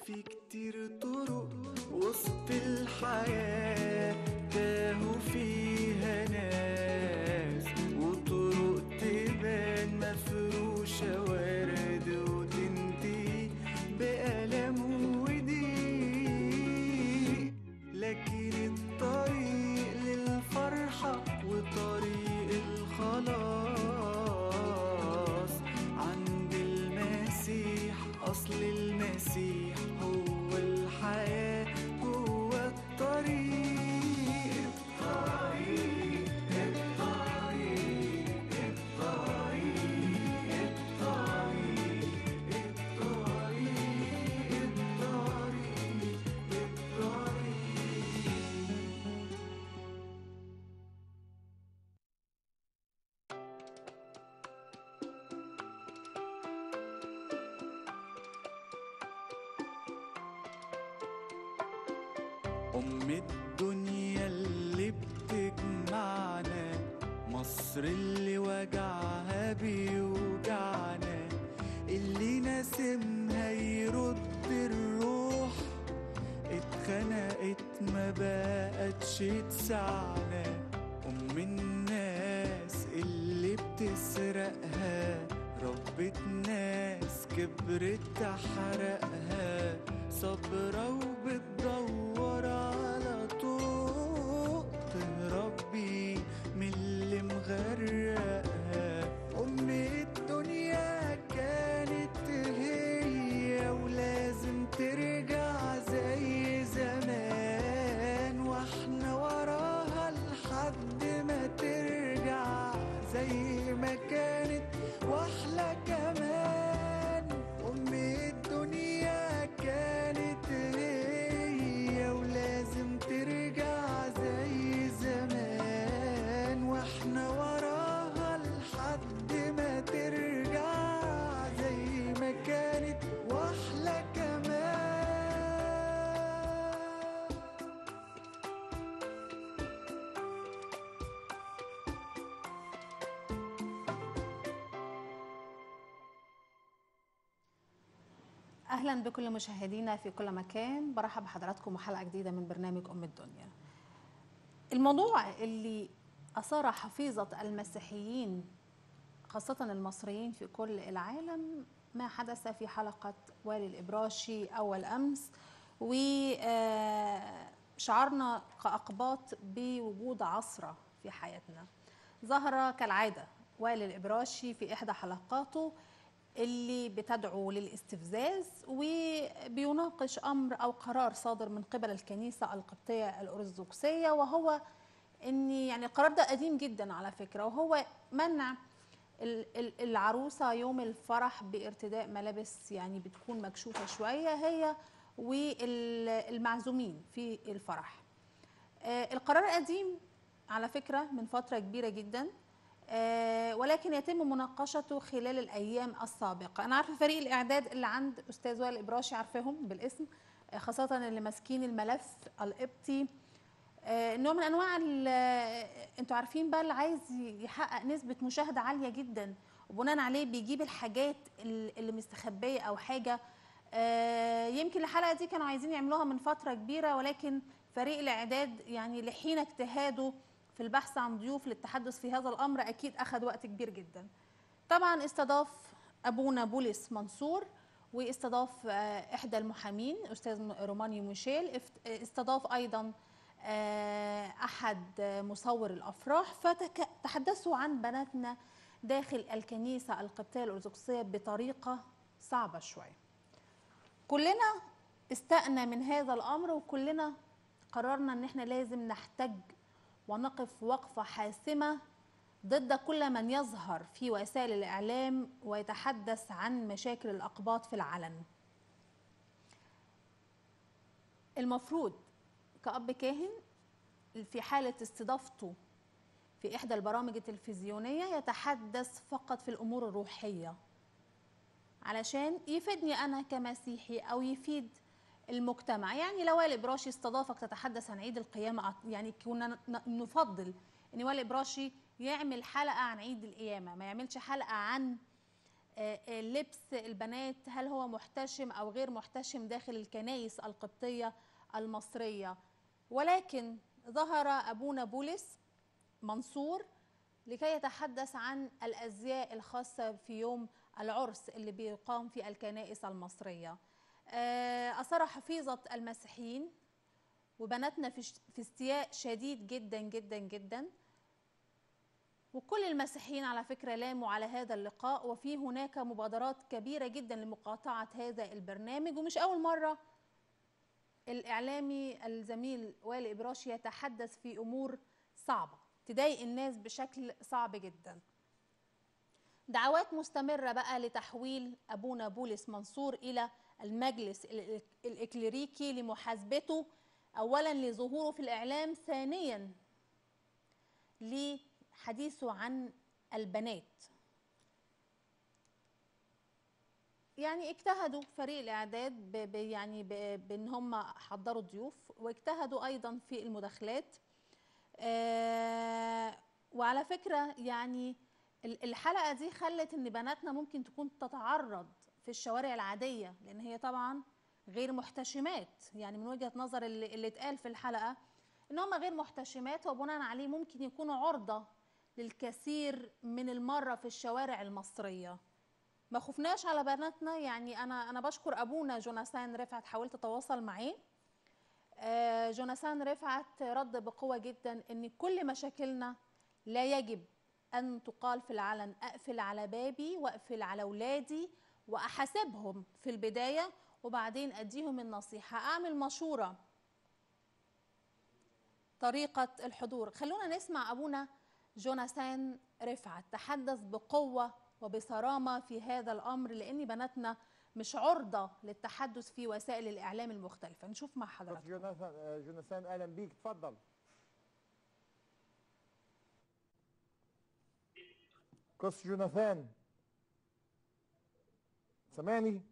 في كتير طرق وسط الحياة تاهوا فيها ناس وطرق تبان مفروشة ورد وتنتهي بألم وضيق لكن الطريق للفرحة وطريق الخلاص عند المسيح أصل المسيح هو الحياة هو الطريق الطريق الطريق الطريق الطريق الطريق الطريق الطريق أم الدنيا اللي بتجمعنا مصر اللي وجعها بيوجعنا اللي ناسمها يرد الروح اتخنقت ما بقتش تسعنا أم الناس اللي بتسرقها ربة ناس كبرت تحرقها صبرة وبتدور على طوق تهرب بيه من اللي مغرقها أم الدنيا كانت هي ولازم ترجع زي زمان واحنا وراها لحد ما ترجع زي ما كانت واحلى كمان ام الدنيا كانت هي ولازم ترجع زي زمان واحنا وراها لحد ما ترجع زي ما كانت واحلى كمان اهلا بكل مشاهدينا في كل مكان برحب بحضراتكم وحلقه جديده من برنامج ام الدنيا الموضوع اللي اثار حفيظه المسيحيين خاصه المصريين في كل العالم ما حدث في حلقه والي الابراشي اول امس وشعرنا كاقباط بوجود عصره في حياتنا ظهر كالعاده والي الابراشي في احدى حلقاته اللي بتدعو للاستفزاز وبيناقش امر او قرار صادر من قبل الكنيسه القبطيه الارثوذكسيه وهو ان يعني القرار ده قديم جدا على فكره وهو منع ال- ال- العروسه يوم الفرح بارتداء ملابس يعني بتكون مكشوفه شويه هي والمعزومين في الفرح. آه، القرار قديم على فكره من فتره كبيره جدا آه، ولكن يتم مناقشته خلال الايام السابقه انا عارفه فريق الاعداد اللي عند استاذ وائل الابراشي عارفاهم بالاسم آه، خاصه اللي ماسكين الملف القبطي آه، نوع من انواع ال- آه، انتوا عارفين بقى اللي عايز يحقق نسبه مشاهده عاليه جدا وبناء عليه بيجيب الحاجات ال- اللي مستخبيه او حاجه آه، يمكن الحلقه دي كانوا عايزين يعملوها من فتره كبيره ولكن فريق الاعداد يعني لحين اجتهاده في البحث عن ضيوف للتحدث في هذا الامر اكيد اخذ وقت كبير جدا. طبعا استضاف ابونا بولس منصور واستضاف آه، احدى المحامين استاذ روماني ميشيل افت- استضاف ايضا آه، احد آه، مصور الافراح فتحدثوا عن بناتنا داخل الكنيسه القبطيه الارثوذكسيه بطريقه صعبه شويه. كلنا استأنا من هذا الامر وكلنا قررنا ان احنا لازم نحتج ونقف وقفه حاسمه ضد كل من يظهر في وسائل الاعلام ويتحدث عن مشاكل الاقباط في العلن. المفروض كأب كاهن في حالة استضافته في إحدى البرامج التلفزيونية يتحدث فقط في الأمور الروحية علشان يفيدني أنا كمسيحي أو يفيد المجتمع يعني لو والي براشي استضافك تتحدث عن عيد القيامة أع- يعني كنا ن- نفضل ان والي براشي يعمل حلقة عن عيد القيامة ما يعملش حلقة عن آه، آه، لبس البنات هل هو محتشم او غير محتشم داخل الكنائس القبطيه المصريه ولكن ظهر ابونا بولس منصور لكي يتحدث عن الازياء الخاصه في يوم العرس اللي بيقام في الكنائس المصريه آه، اثار حفيظه المسيحيين وبناتنا في ش- في استياء شديد جدا جدا جدا وكل المسيحيين على فكرة لاموا على هذا اللقاء وفي هناك مبادرات كبيرة جدا لمقاطعة هذا البرنامج ومش أول مرة الإعلامي الزميل وائل إبراشي يتحدث في أمور صعبة تضايق الناس بشكل صعب جدا دعوات مستمرة بقى لتحويل أبونا بولس منصور إلى المجلس ال- الإكليريكي لمحاسبته أولا لظهوره في الإعلام ثانيا لحديثه عن البنات يعني اجتهدوا فريق الاعداد ب ب يعني ب بان هم حضروا ضيوف واجتهدوا ايضا في المداخلات آه وعلى فكره يعني ال- الحلقه دي خلت ان بناتنا ممكن تكون تتعرض في الشوارع العاديه لان هي طبعا غير محتشمات يعني من وجهه نظر اللي, اللي اتقال في الحلقه ان هم غير محتشمات وبناء عليه ممكن يكونوا عرضه للكثير من المره في الشوارع المصريه ما خفناش على بناتنا يعني انا انا بشكر ابونا جوناثان رفعت حاولت اتواصل معاه آه، جوناثان رفعت رد بقوه جدا ان كل مشاكلنا لا يجب ان تقال في العلن اقفل على بابي واقفل على اولادي واحاسبهم في البدايه وبعدين اديهم النصيحه اعمل مشوره طريقه الحضور خلونا نسمع ابونا جوناثان رفعت تحدث بقوه وبصرامه في هذا الامر لان بناتنا مش عرضه للتحدث في وسائل الاعلام المختلفه نشوف مع قص حضراتكم جوناثان آه، جوناثان اهلا بيك اتفضل قص جوناثان سامعني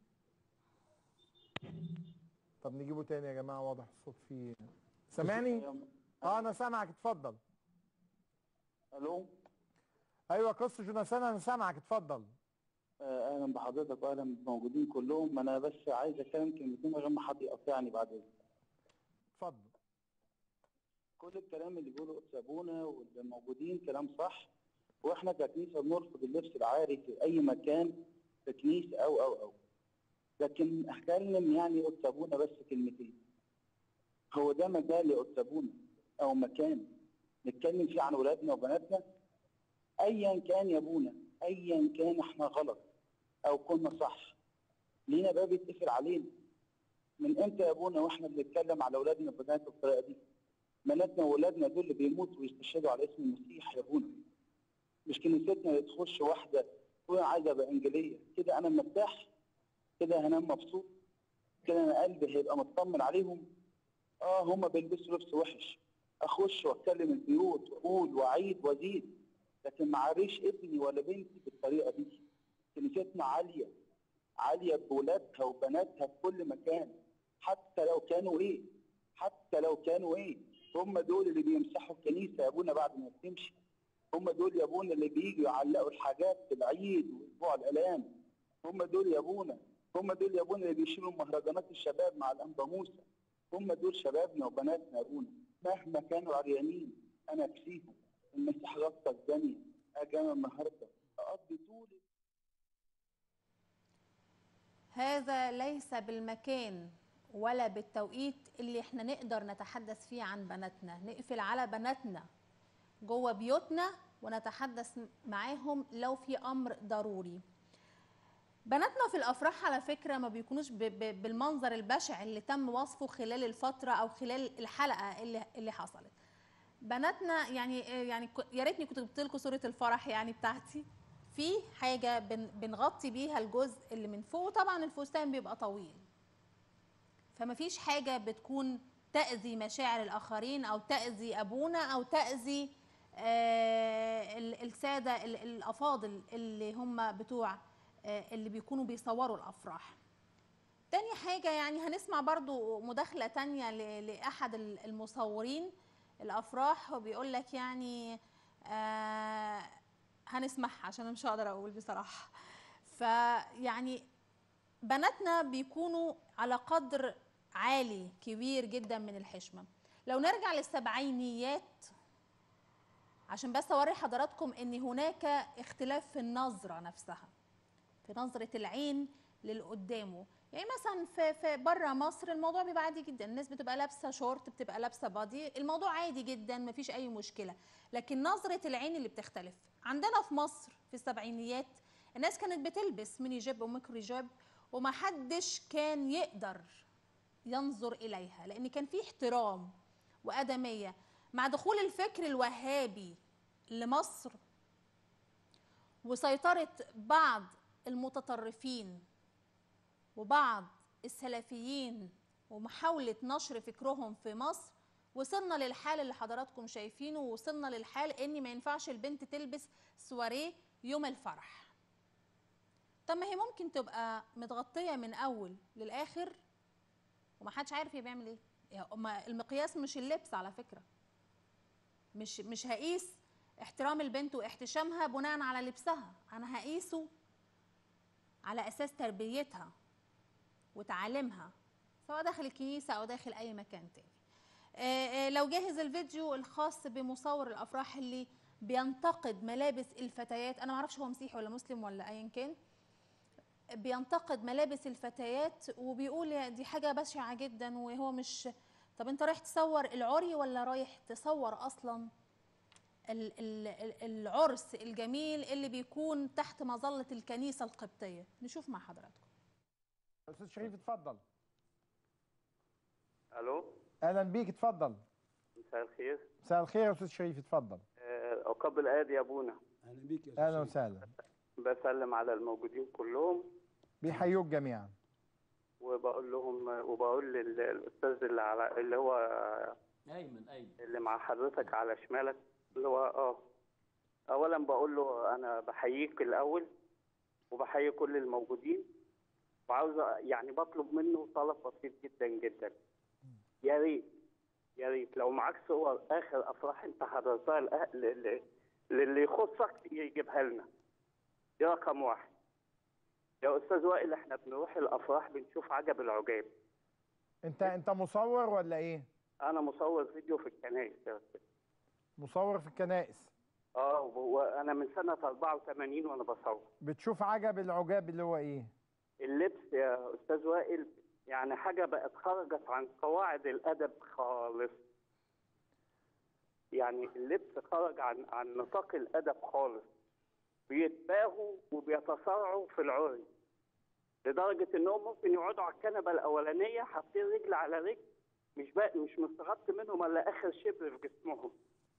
طب نجيبه تاني يا جماعه واضح الصوت فيه سامعني اه انا سامعك اتفضل الو ايوه قص جوناثان انا سامعك اتفضل آه، اهلا بحضرتك واهلا بالموجودين كلهم انا بس عايز اتكلم كلمتين من غير ما حد يقطعني بعد اذنك اتفضل كل الكلام اللي بيقوله قدس ابونا واللي موجودين كلام صح واحنا ككنيسه بنرفض اللبس العاري في اي مكان في كنيسه او او او لكن اتكلم يعني قدس ابونا بس كلمتين هو ده مجال قدس ابونا او مكان نتكلم فيه عن ولادنا وبناتنا ايا كان يا ابونا ايا كان احنا غلط او كنا صح لينا باب يتقفل علينا من امتى يا ابونا واحنا بنتكلم على اولادنا وبناتنا بالطريقه دي بناتنا واولادنا دول اللي بيموتوا ويستشهدوا على اسم المسيح يا ابونا مش كنيستنا اللي تخش واحده تقول انا عايزه ابقى انجيليه كده انا مرتاح كده هنام مبسوط كده انا قلبي هيبقى مطمن عليهم اه هم بيلبسوا لبس وحش اخش واتكلم البيوت واقول واعيد وازيد لكن ما عاريش ابني ولا بنتي بالطريقه دي كنيستنا عاليه عاليه بولادها وبناتها في كل مكان حتى لو كانوا ايه حتى لو كانوا ايه هم دول اللي بيمسحوا الكنيسه يا ابونا بعد ما بتمشي هم دول يا ابونا اللي بييجوا يعلقوا الحاجات في العيد واسبوع الالام هم دول يا ابونا هم دول يا ابونا اللي بيشيلوا مهرجانات الشباب مع الانبا موسى هم دول شبابنا وبناتنا يا ابونا مهما كانوا عريانين انا اكفيهم المسيح غطى الدنيا اجي انا النهارده اقضي طول هذا ليس بالمكان ولا بالتوقيت اللي احنا نقدر نتحدث فيه عن بناتنا نقفل على بناتنا جوه بيوتنا ونتحدث معاهم لو في امر ضروري بناتنا في الافراح على فكره ما بيكونوش ب- ب- بالمنظر البشع اللي تم وصفه خلال الفتره او خلال الحلقه اللي اللي حصلت بناتنا يعني يعني ك- يا ريتني كنت جبت لكم صوره الفرح يعني بتاعتي في حاجه بن بنغطي بيها الجزء اللي من فوق وطبعا الفستان بيبقى طويل فما فيش حاجه بتكون تاذي مشاعر الاخرين او تاذي ابونا او تاذي آه ال- الساده ال- الافاضل اللي هم بتوع آه اللي بيكونوا بيصوروا الافراح تاني حاجة يعني هنسمع برضو مداخلة تانية ل- لأحد ال- المصورين الأفراح وبيقول لك يعني آه هنسمعها عشان أنا مش هقدر أقول بصراحة فيعني بناتنا بيكونوا على قدر عالي كبير جدا من الحشمه لو نرجع للسبعينيات عشان بس اوري حضراتكم ان هناك اختلاف في النظره نفسها في نظره العين للقدامه يعني مثلا في في بره مصر الموضوع بيبقى عادي جدا الناس بتبقى لابسه شورت بتبقى لابسه بادي الموضوع عادي جدا مفيش اي مشكله لكن نظره العين اللي بتختلف عندنا في مصر في السبعينيات الناس كانت بتلبس ميني جيب وميكرو جيب ومحدش كان يقدر ينظر اليها لان كان في احترام وادميه مع دخول الفكر الوهابي لمصر وسيطره بعض المتطرفين وبعض السلفيين ومحاوله نشر فكرهم في مصر وصلنا للحال اللي حضراتكم شايفينه ووصلنا للحال ان ما ينفعش البنت تلبس سواريه يوم الفرح طب ما هي ممكن تبقى متغطيه من اول للاخر ومحدش عارف هي بيعمل ايه يعني ما المقياس مش اللبس على فكره مش مش هقيس احترام البنت واحتشامها بناء على لبسها انا هقيسه على اساس تربيتها وتعليمها سواء داخل الكنيسه او داخل اي مكان تاني آه، آه، لو جاهز الفيديو الخاص بمصور الافراح اللي بينتقد ملابس الفتيات انا معرفش هو مسيحي ولا مسلم ولا ايا كان بينتقد ملابس الفتيات وبيقول يا دي حاجه بشعه جدا وهو مش طب انت رايح تصور العري ولا رايح تصور اصلا ال- ال- ال- العرس الجميل اللي بيكون تحت مظله الكنيسه القبطيه نشوف مع حضراتكم استاذ شريف اتفضل الو اهلا بيك اتفضل مساء الخير مساء الخير يا استاذ شريف اتفضل آه، اقبل ايادي يا ابونا اهلا بيك يا أستاذ اهلا شريف. وسهلا بسلم على الموجودين كلهم بيحيوك جميعا وبقول لهم وبقول للاستاذ اللي على اللي هو ايمن ايمن اللي مع حضرتك على شمالك اللي هو اه اولا بقول له انا بحييك الاول وبحيي كل الموجودين وعاوز أ- يعني بطلب منه طلب بسيط جدا جدا يا ريت يا ريت لو معاك صور اخر افراح انت حضرتها لأ- ل- ل- للي يخصك يجيبها لنا دي رقم واحد يا استاذ وائل احنا بنروح الافراح بنشوف عجب العجاب انت انت مصور ولا ايه انا مصور فيديو في الكنائس يا أستاذ. مصور في الكنائس اه وانا من سنه 84 وانا بصور بتشوف عجب العجاب اللي هو ايه اللبس يا استاذ وائل يعني حاجه بقت خرجت عن قواعد الادب خالص يعني اللبس خرج عن عن نطاق الادب خالص بيتباهوا وبيتصارعوا في العري لدرجه انهم ممكن يقعدوا على الكنبه الاولانيه حاطين رجل على رجل مش بقى مش مستغطي منهم الا اخر شبر في جسمهم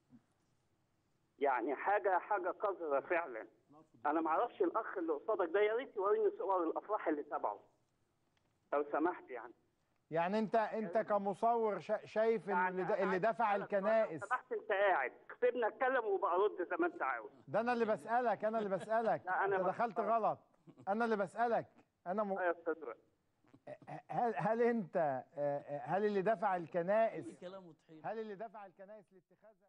يعني حاجه حاجه قذره فعلا انا ما اعرفش الاخ اللي قصادك ده يا ريت يوريني صور الافراح اللي تبعه لو سمحت يعني يعني انت انت كمصور شا- شايف ان اللي, د- اللي دفع لو الكنائس سمحت انت قاعد سيبني اتكلم وبرد زي ما انت عاوز ده انا اللي بسالك انا اللي بسالك لا، أنا انت بس- دخلت غلط انا اللي بسالك انا م... اه يا استاذ وائل. هل هل انت آه، آه، هل اللي دفع الكنائس الكلام وطحين هل اللي دفع الكنائس لاتخاذها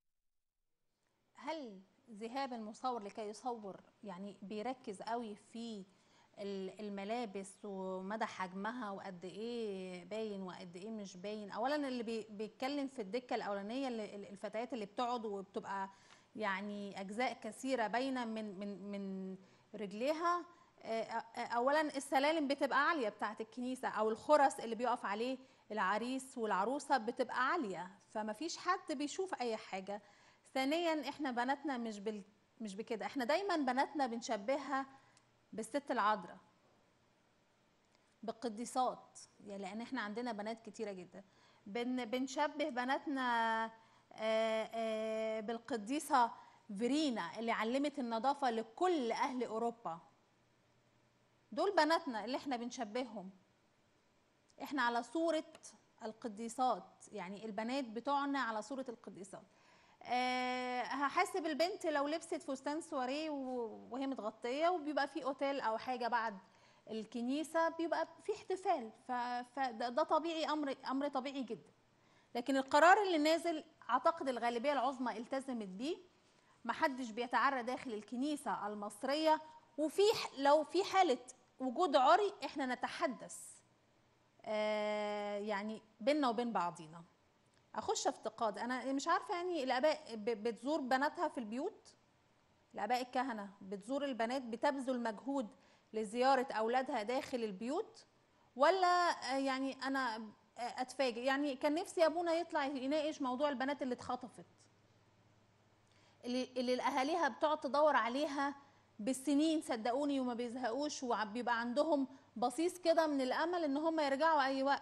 هل ذهاب المصور لكي يصور يعني بيركز قوي في ال- الملابس ومدى حجمها وقد ايه باين وقد ايه مش باين اولا اللي بي- بيتكلم في الدكه الاولانيه اللي ال- الفتيات اللي بتقعد وبتبقى يعني اجزاء كثيره باينه من من من رجليها آه، آه، اولا السلالم بتبقى عاليه بتاعه الكنيسه او الخرس اللي بيقف عليه العريس والعروسه بتبقى عاليه فما فيش حد بيشوف اي حاجه ثانيا احنا بناتنا مش بال مش بكده احنا دايما بناتنا بنشبهها بالست العذراء بالقديسات يعني لان احنا عندنا بنات كتيره جدا بن بنشبه بناتنا آه، آه، بالقديسه فيرينا اللي علمت النظافه لكل اهل اوروبا دول بناتنا اللي احنا بنشبههم احنا على صوره القديسات يعني البنات بتوعنا على صوره القديسات آه، هحاسب البنت لو لبست فستان سواريه و- وهي متغطيه وبيبقى في اوتيل او حاجه بعد الكنيسه بيبقى في احتفال ف- فده ده طبيعي امر امر طبيعي جدا لكن القرار اللي نازل اعتقد الغالبيه العظمى التزمت بيه محدش بيتعرى داخل الكنيسه المصريه وفي ح- لو في حاله وجود عري احنا نتحدث آه يعني بيننا وبين بعضينا اخش افتقاد انا مش عارفه يعني الاباء ب- بتزور بناتها في البيوت الاباء الكهنه بتزور البنات بتبذل مجهود لزياره اولادها داخل البيوت ولا آه، يعني انا آه، اتفاجئ يعني كان نفسي ابونا يطلع يناقش موضوع البنات اللي اتخطفت اللي, اللي اهاليها بتقعد تدور عليها بالسنين صدقوني وما بيزهقوش وبيبقى عندهم بصيص كده من الامل ان هم يرجعوا اي وقت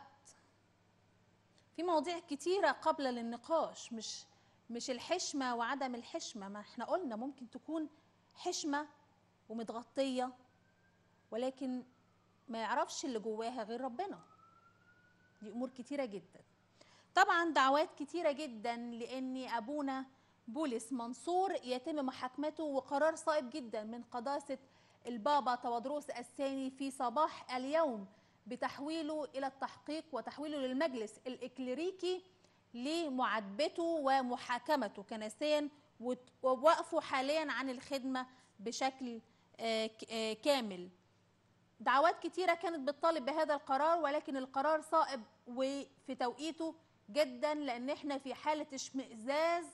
في مواضيع كتيره قبل للنقاش مش مش الحشمه وعدم الحشمه ما احنا قلنا ممكن تكون حشمه ومتغطيه ولكن ما يعرفش اللي جواها غير ربنا دي امور كتيره جدا طبعا دعوات كتيره جدا لان ابونا بولس منصور يتم محاكمته وقرار صائب جدا من قداسه البابا تودروس الثاني في صباح اليوم بتحويله الى التحقيق وتحويله للمجلس الاكليريكي لمعاتبته ومحاكمته كنسيا وت- ووقفه حاليا عن الخدمه بشكل آه، ك- آه، كامل دعوات كتيرة كانت بتطالب بهذا القرار ولكن القرار صائب وفي توقيته جدا لأن احنا في حالة اشمئزاز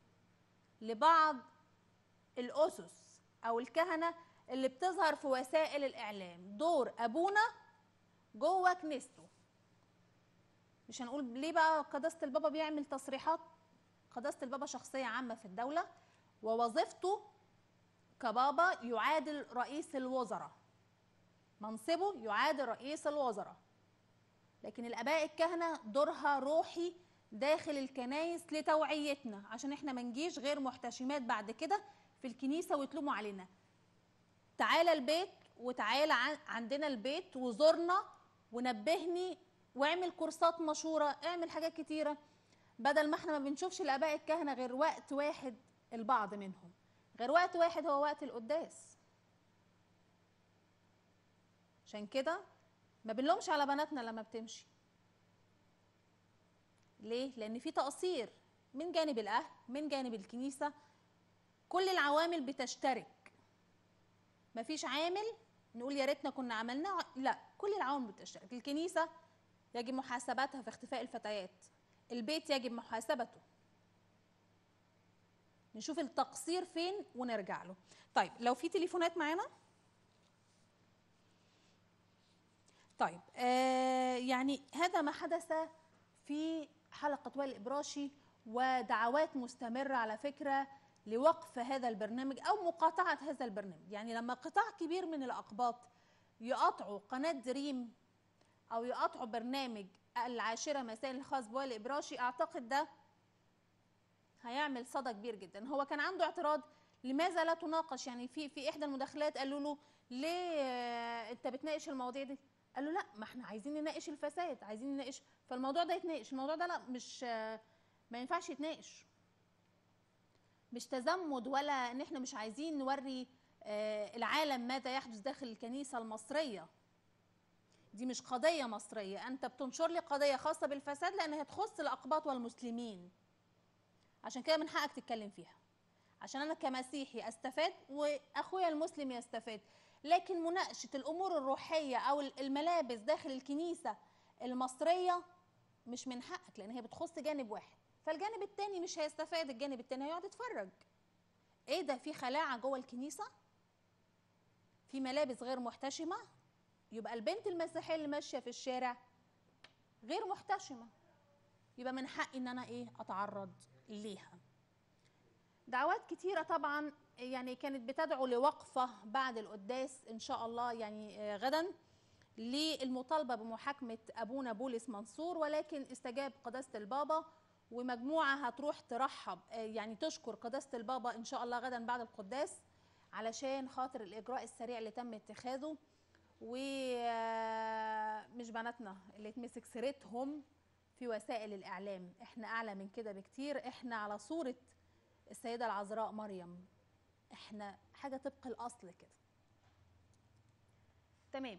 لبعض الأسس أو الكهنة اللي بتظهر في وسائل الإعلام دور أبونا جوه كنيسته مش هنقول ليه بقى قداسة البابا بيعمل تصريحات قداسة البابا شخصية عامة في الدولة ووظيفته كبابا يعادل رئيس الوزراء منصبه يعادل رئيس الوزراء لكن الاباء الكهنه دورها روحي داخل الكنايس لتوعيتنا عشان احنا ما نجيش غير محتشمات بعد كده في الكنيسه ويتلوموا علينا تعالى البيت وتعالى عن- عندنا البيت وزورنا ونبهني واعمل كورسات مشوره اعمل حاجات كتيره بدل ما احنا ما بنشوفش الاباء الكهنه غير وقت واحد البعض منهم غير وقت واحد هو وقت القداس عشان كده ما بنلومش على بناتنا لما بتمشي ليه لان في تقصير من جانب الاهل من جانب الكنيسه كل العوامل بتشترك مفيش عامل نقول يا ريتنا كنا عملنا لا كل العوامل بتشترك الكنيسه يجب محاسبتها في اختفاء الفتيات البيت يجب محاسبته نشوف التقصير فين ونرجع له طيب لو في تليفونات معانا طيب آه يعني هذا ما حدث في حلقة وائل الإبراشي ودعوات مستمرة على فكرة لوقف هذا البرنامج أو مقاطعة هذا البرنامج يعني لما قطاع كبير من الأقباط يقاطعوا قناة دريم أو يقاطعوا برنامج العاشرة مساء الخاص بوائل الإبراشي أعتقد ده هيعمل صدى كبير جدا هو كان عنده اعتراض لماذا لا تناقش يعني في في احدى المداخلات قالوا له ليه آه، انت بتناقش المواضيع دي قال له لا ما احنا عايزين نناقش الفساد عايزين نناقش فالموضوع ده يتناقش الموضوع ده لا مش آه، ما ينفعش يتناقش مش تزمت ولا ان احنا مش عايزين نوري آه، العالم ماذا يحدث داخل الكنيسه المصريه دي مش قضيه مصريه انت بتنشر لي قضيه خاصه بالفساد لانها تخص الاقباط والمسلمين عشان كده من حقك تتكلم فيها عشان انا كمسيحي استفاد واخويا المسلم يستفاد لكن مناقشه الامور الروحيه او الملابس داخل الكنيسه المصريه مش من حقك لان هي بتخص جانب واحد فالجانب التاني مش هيستفاد الجانب التاني هيقعد يتفرج ايه ده في خلاعه جوه الكنيسه في ملابس غير محتشمه يبقى البنت المسيحيه اللي ماشيه في الشارع غير محتشمه يبقى من حقي ان انا ايه اتعرض ليها دعوات كتيرة طبعا يعني كانت بتدعو لوقفة بعد القداس إن شاء الله يعني آه، غدا للمطالبة بمحاكمة أبونا بولس منصور ولكن استجاب قداسة البابا ومجموعة هتروح ترحب آه، يعني تشكر قداسة البابا إن شاء الله غدا بعد القداس علشان خاطر الإجراء السريع اللي تم اتخاذه ومش بناتنا اللي اتمسك سيرتهم في وسائل الإعلام احنا أعلى من كده بكتير احنا على صورة السيدة العذراء مريم احنا حاجة طبق الأصل كده تمام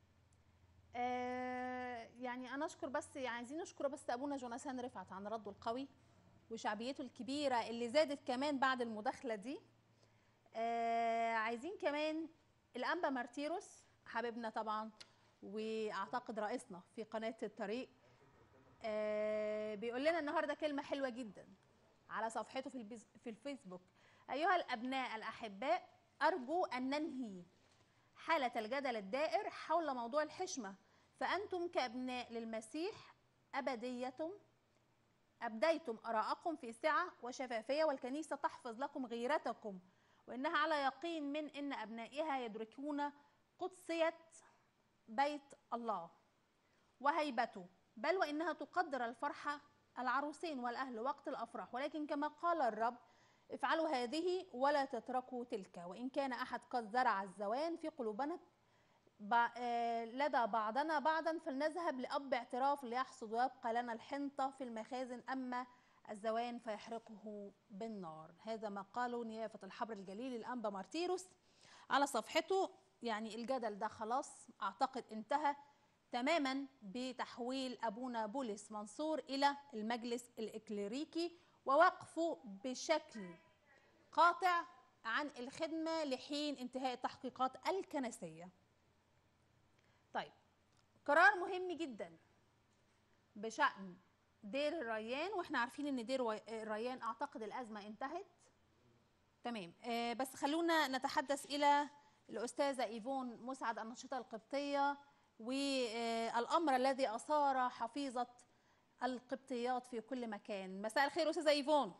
آه يعني أنا أشكر بس يعني عايزين نشكر بس أبونا جوناثان رفعت عن رده القوي وشعبيته الكبيرة اللي زادت كمان بعد المداخلة دي آه عايزين كمان الانبا مارتيروس حبيبنا طبعا واعتقد رئيسنا في قناه الطريق آه بيقول لنا النهارده كلمه حلوه جدا على صفحته في البيز- في الفيسبوك ايها الابناء الاحباء ارجو ان ننهي حاله الجدل الدائر حول موضوع الحشمه فانتم كابناء للمسيح ابديتم ابديتم اراءكم في سعه وشفافيه والكنيسه تحفظ لكم غيرتكم وانها على يقين من ان ابنائها يدركون قدسيه بيت الله وهيبته بل وانها تقدر الفرحه العروسين والاهل وقت الافراح ولكن كما قال الرب افعلوا هذه ولا تتركوا تلك وان كان احد قد زرع الزوان في قلوبنا بع- آه، لدى بعضنا بعضا فلنذهب لأب اعتراف ليحصد ويبقى لنا الحنطة في المخازن أما الزوان فيحرقه بالنار هذا ما قاله نيافة الحبر الجليل الأنبا مارتيروس على صفحته يعني الجدل ده خلاص أعتقد انتهى تماما بتحويل أبونا بولس منصور إلى المجلس الإكليريكي ووقفه بشكل قاطع عن الخدمة لحين انتهاء التحقيقات الكنسية طيب قرار مهم جدا بشأن دير الريان واحنا عارفين ان دير وي- الريان اعتقد الازمه انتهت تمام آه بس خلونا نتحدث الى الاستاذه ايفون مسعد النشطه القبطيه والامر الذي اثار حفيظه القبطيات في كل مكان مساء الخير استاذه ايفون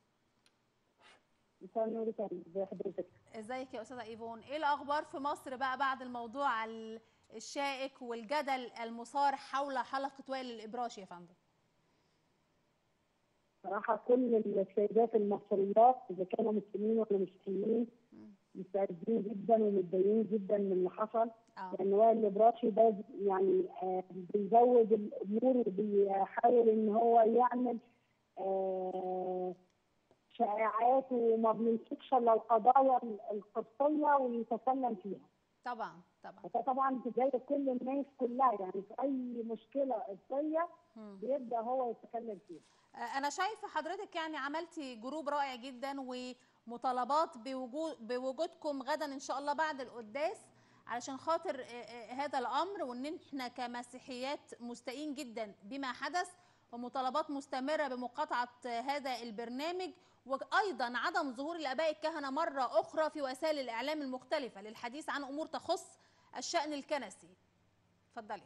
مساء النور تاني ازي حضرتك ازيك يا استاذه ايفون ايه الاخبار في مصر بقى بعد الموضوع ال- الشائك والجدل المثار حول حلقه وائل الابراشي يا فندم صراحة كل السيدات المصريات إذا كانوا مسلمين ولا مسيحيين مستعدين جدا ومتضايقين جدا من اللي حصل اه لأن وائل الإبراشي ده يعني آه، بيزود الأمور وبيحاول إن هو يعمل آه، شائعات وما بيمسكش إلا القضايا القبطية ويتكلم فيها. طبعا طبعا فطبعا تضايق كل الناس كلها يعني في أي مشكلة قبطية مم. بيبدأ هو يتكلم فيها. آه، انا شايفه حضرتك يعني عملتي جروب رائع جدا ومطالبات بوجود بوجودكم غدا ان شاء الله بعد القداس علشان خاطر آه، آه، هذا الامر وان احنا كمسيحيات مستائين جدا بما حدث ومطالبات مستمره بمقاطعه آه، هذا البرنامج وايضا عدم ظهور الاباء الكهنه مره اخرى في وسائل الاعلام المختلفه للحديث عن امور تخص الشان الكنسي اتفضلي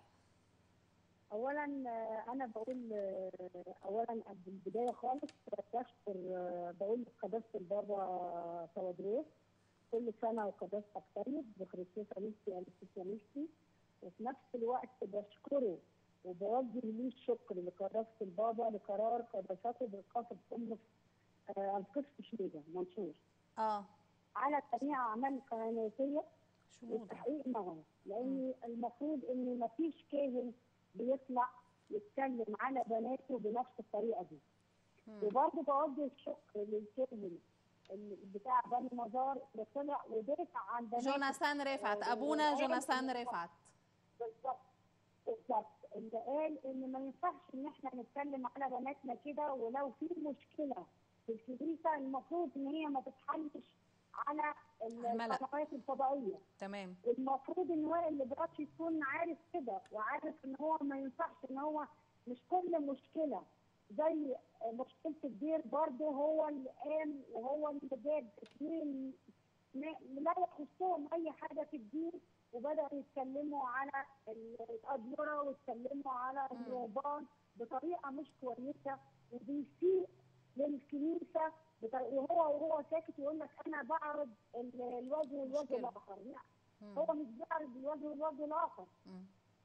اولا آه، انا بقول آه، اولا قبل البدايه خالص بشكر آه، بقول لقداسه البابا تودروس كل سنه وقداستك طيب بخريستوس انيستي انستيسيا نيستي وفي نفس الوقت بشكره وبوجه ليه الشكر لقداسه البابا لقرار قداسته بالقصر ام القسط شميده منصور اه على جميع اعمال الكهنوتيه شموده والتحقيق معه لان المفروض ان مفيش كاهن بيطلع يتكلم على بناته بنفس الطريقه دي مم. وبرضه بوجه الشكر للكاهن اللي بتاع بني مزار اللي طلع ودافع عن بناته جوناثان رفعت ابونا جوناثان رفعت بالظبط بالظبط اللي قال ان ما ينفعش ان احنا نتكلم على بناتنا كده ولو في مشكله في الكنيسه المفروض ان هي ما تتحلش على الملأ. القنوات الفضائيه تمام المفروض ان وائل الابراج يكون عارف كده وعارف ان هو ما ينفعش ان هو مش كل مشكله زي مشكله الدير برضه هو اللي قام وهو اللي جاب اثنين ما- لا يخصهم اي حاجه في الدين وبداوا يتكلموا على الادمره ويتكلموا على مم. الرهبان بطريقه مش كويسه وبيسيء للكنيسه بطريقة- وهو وهو ساكت يقول لك انا بعرض ال- الوجه والوجه مشكلة. الاخر لا مم. هو مش بيعرض الوجه والوجه الاخر مم.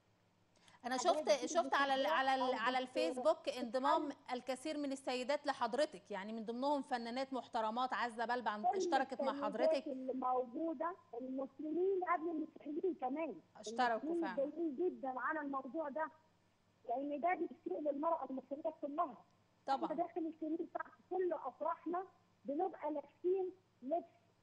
انا حاجات شفت بتيجي شفت على ال بتتباع على ال أو على بت- الفيسبوك انضمام الكثير من السيدات لحضرتك يعني من ضمنهم فنانات محترمات عزه بلبع كل اشتركت مع السيدات حضرتك اللي موجوده المسلمين قبل المسيحيين كمان اشتركوا المسلمين فعلا جايين جدا على الموضوع ده لان ده بيسيء للمراه المصريه كلها احنا طبعا داخل الكنيسه في كل افراحنا بنبقى لابسين لبس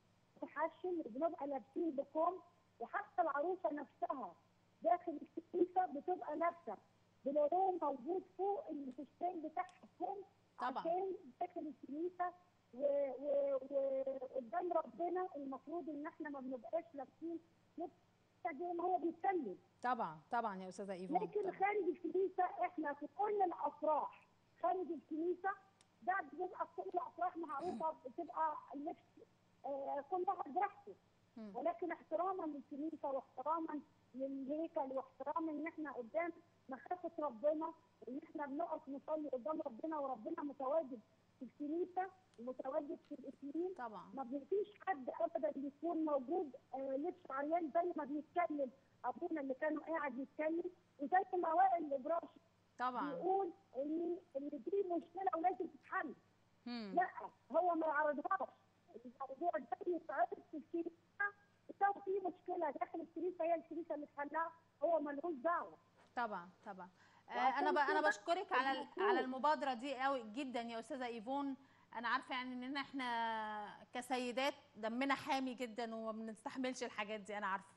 محشم وبنبقى لابسين بكم وحتى العروسه نفسها داخل الكنيسه بتبقى لابسه بلون موجود فوق الفستان بتاعها كم طبعا عشان داخل الكنيسه وقدام ربنا المفروض ان احنا ما بنبقاش لابسين لبس زي ما هو بيتكلم طبعا طبعا يا استاذه ايفون لكن طبعاً. خارج الكنيسه احنا في كل الافراح خارج الكنيسه ده بيبقى في كل الافراح معروفه بتبقى اللبس آه كل واحد براحته مم. ولكن احتراما للكنيسه واحتراما للهيكل واحتراما ان احنا قدام مخافه ربنا ان احنا بنقف نصلي قدام ربنا وربنا متواجد في الكنيسه ومتواجد في الاثنين طبعا ما بيفيش حد ابدا يكون موجود آه، لبس عريان زي ما بيتكلم ابونا اللي كان قاعد يتكلم وزي ما وائل الابراشي طبعا بيقول ان ان دي مشكله ولازم تتحل مم. لا هو ما يعرضهاش الموضوع ده يتعرض في الكنيسه لو في مشكله داخل الكنيسه هي الكنيسه اللي تحلها هو ملوش دعوه طبعا طبعا آه، وعشان انا ب... انا كده بشكرك على ال- المفروض- على المبادره دي قوي جدا يا استاذه ايفون انا عارفه يعني اننا احنا كسيدات دمنا حامي جدا وما بنستحملش الحاجات دي انا عارفه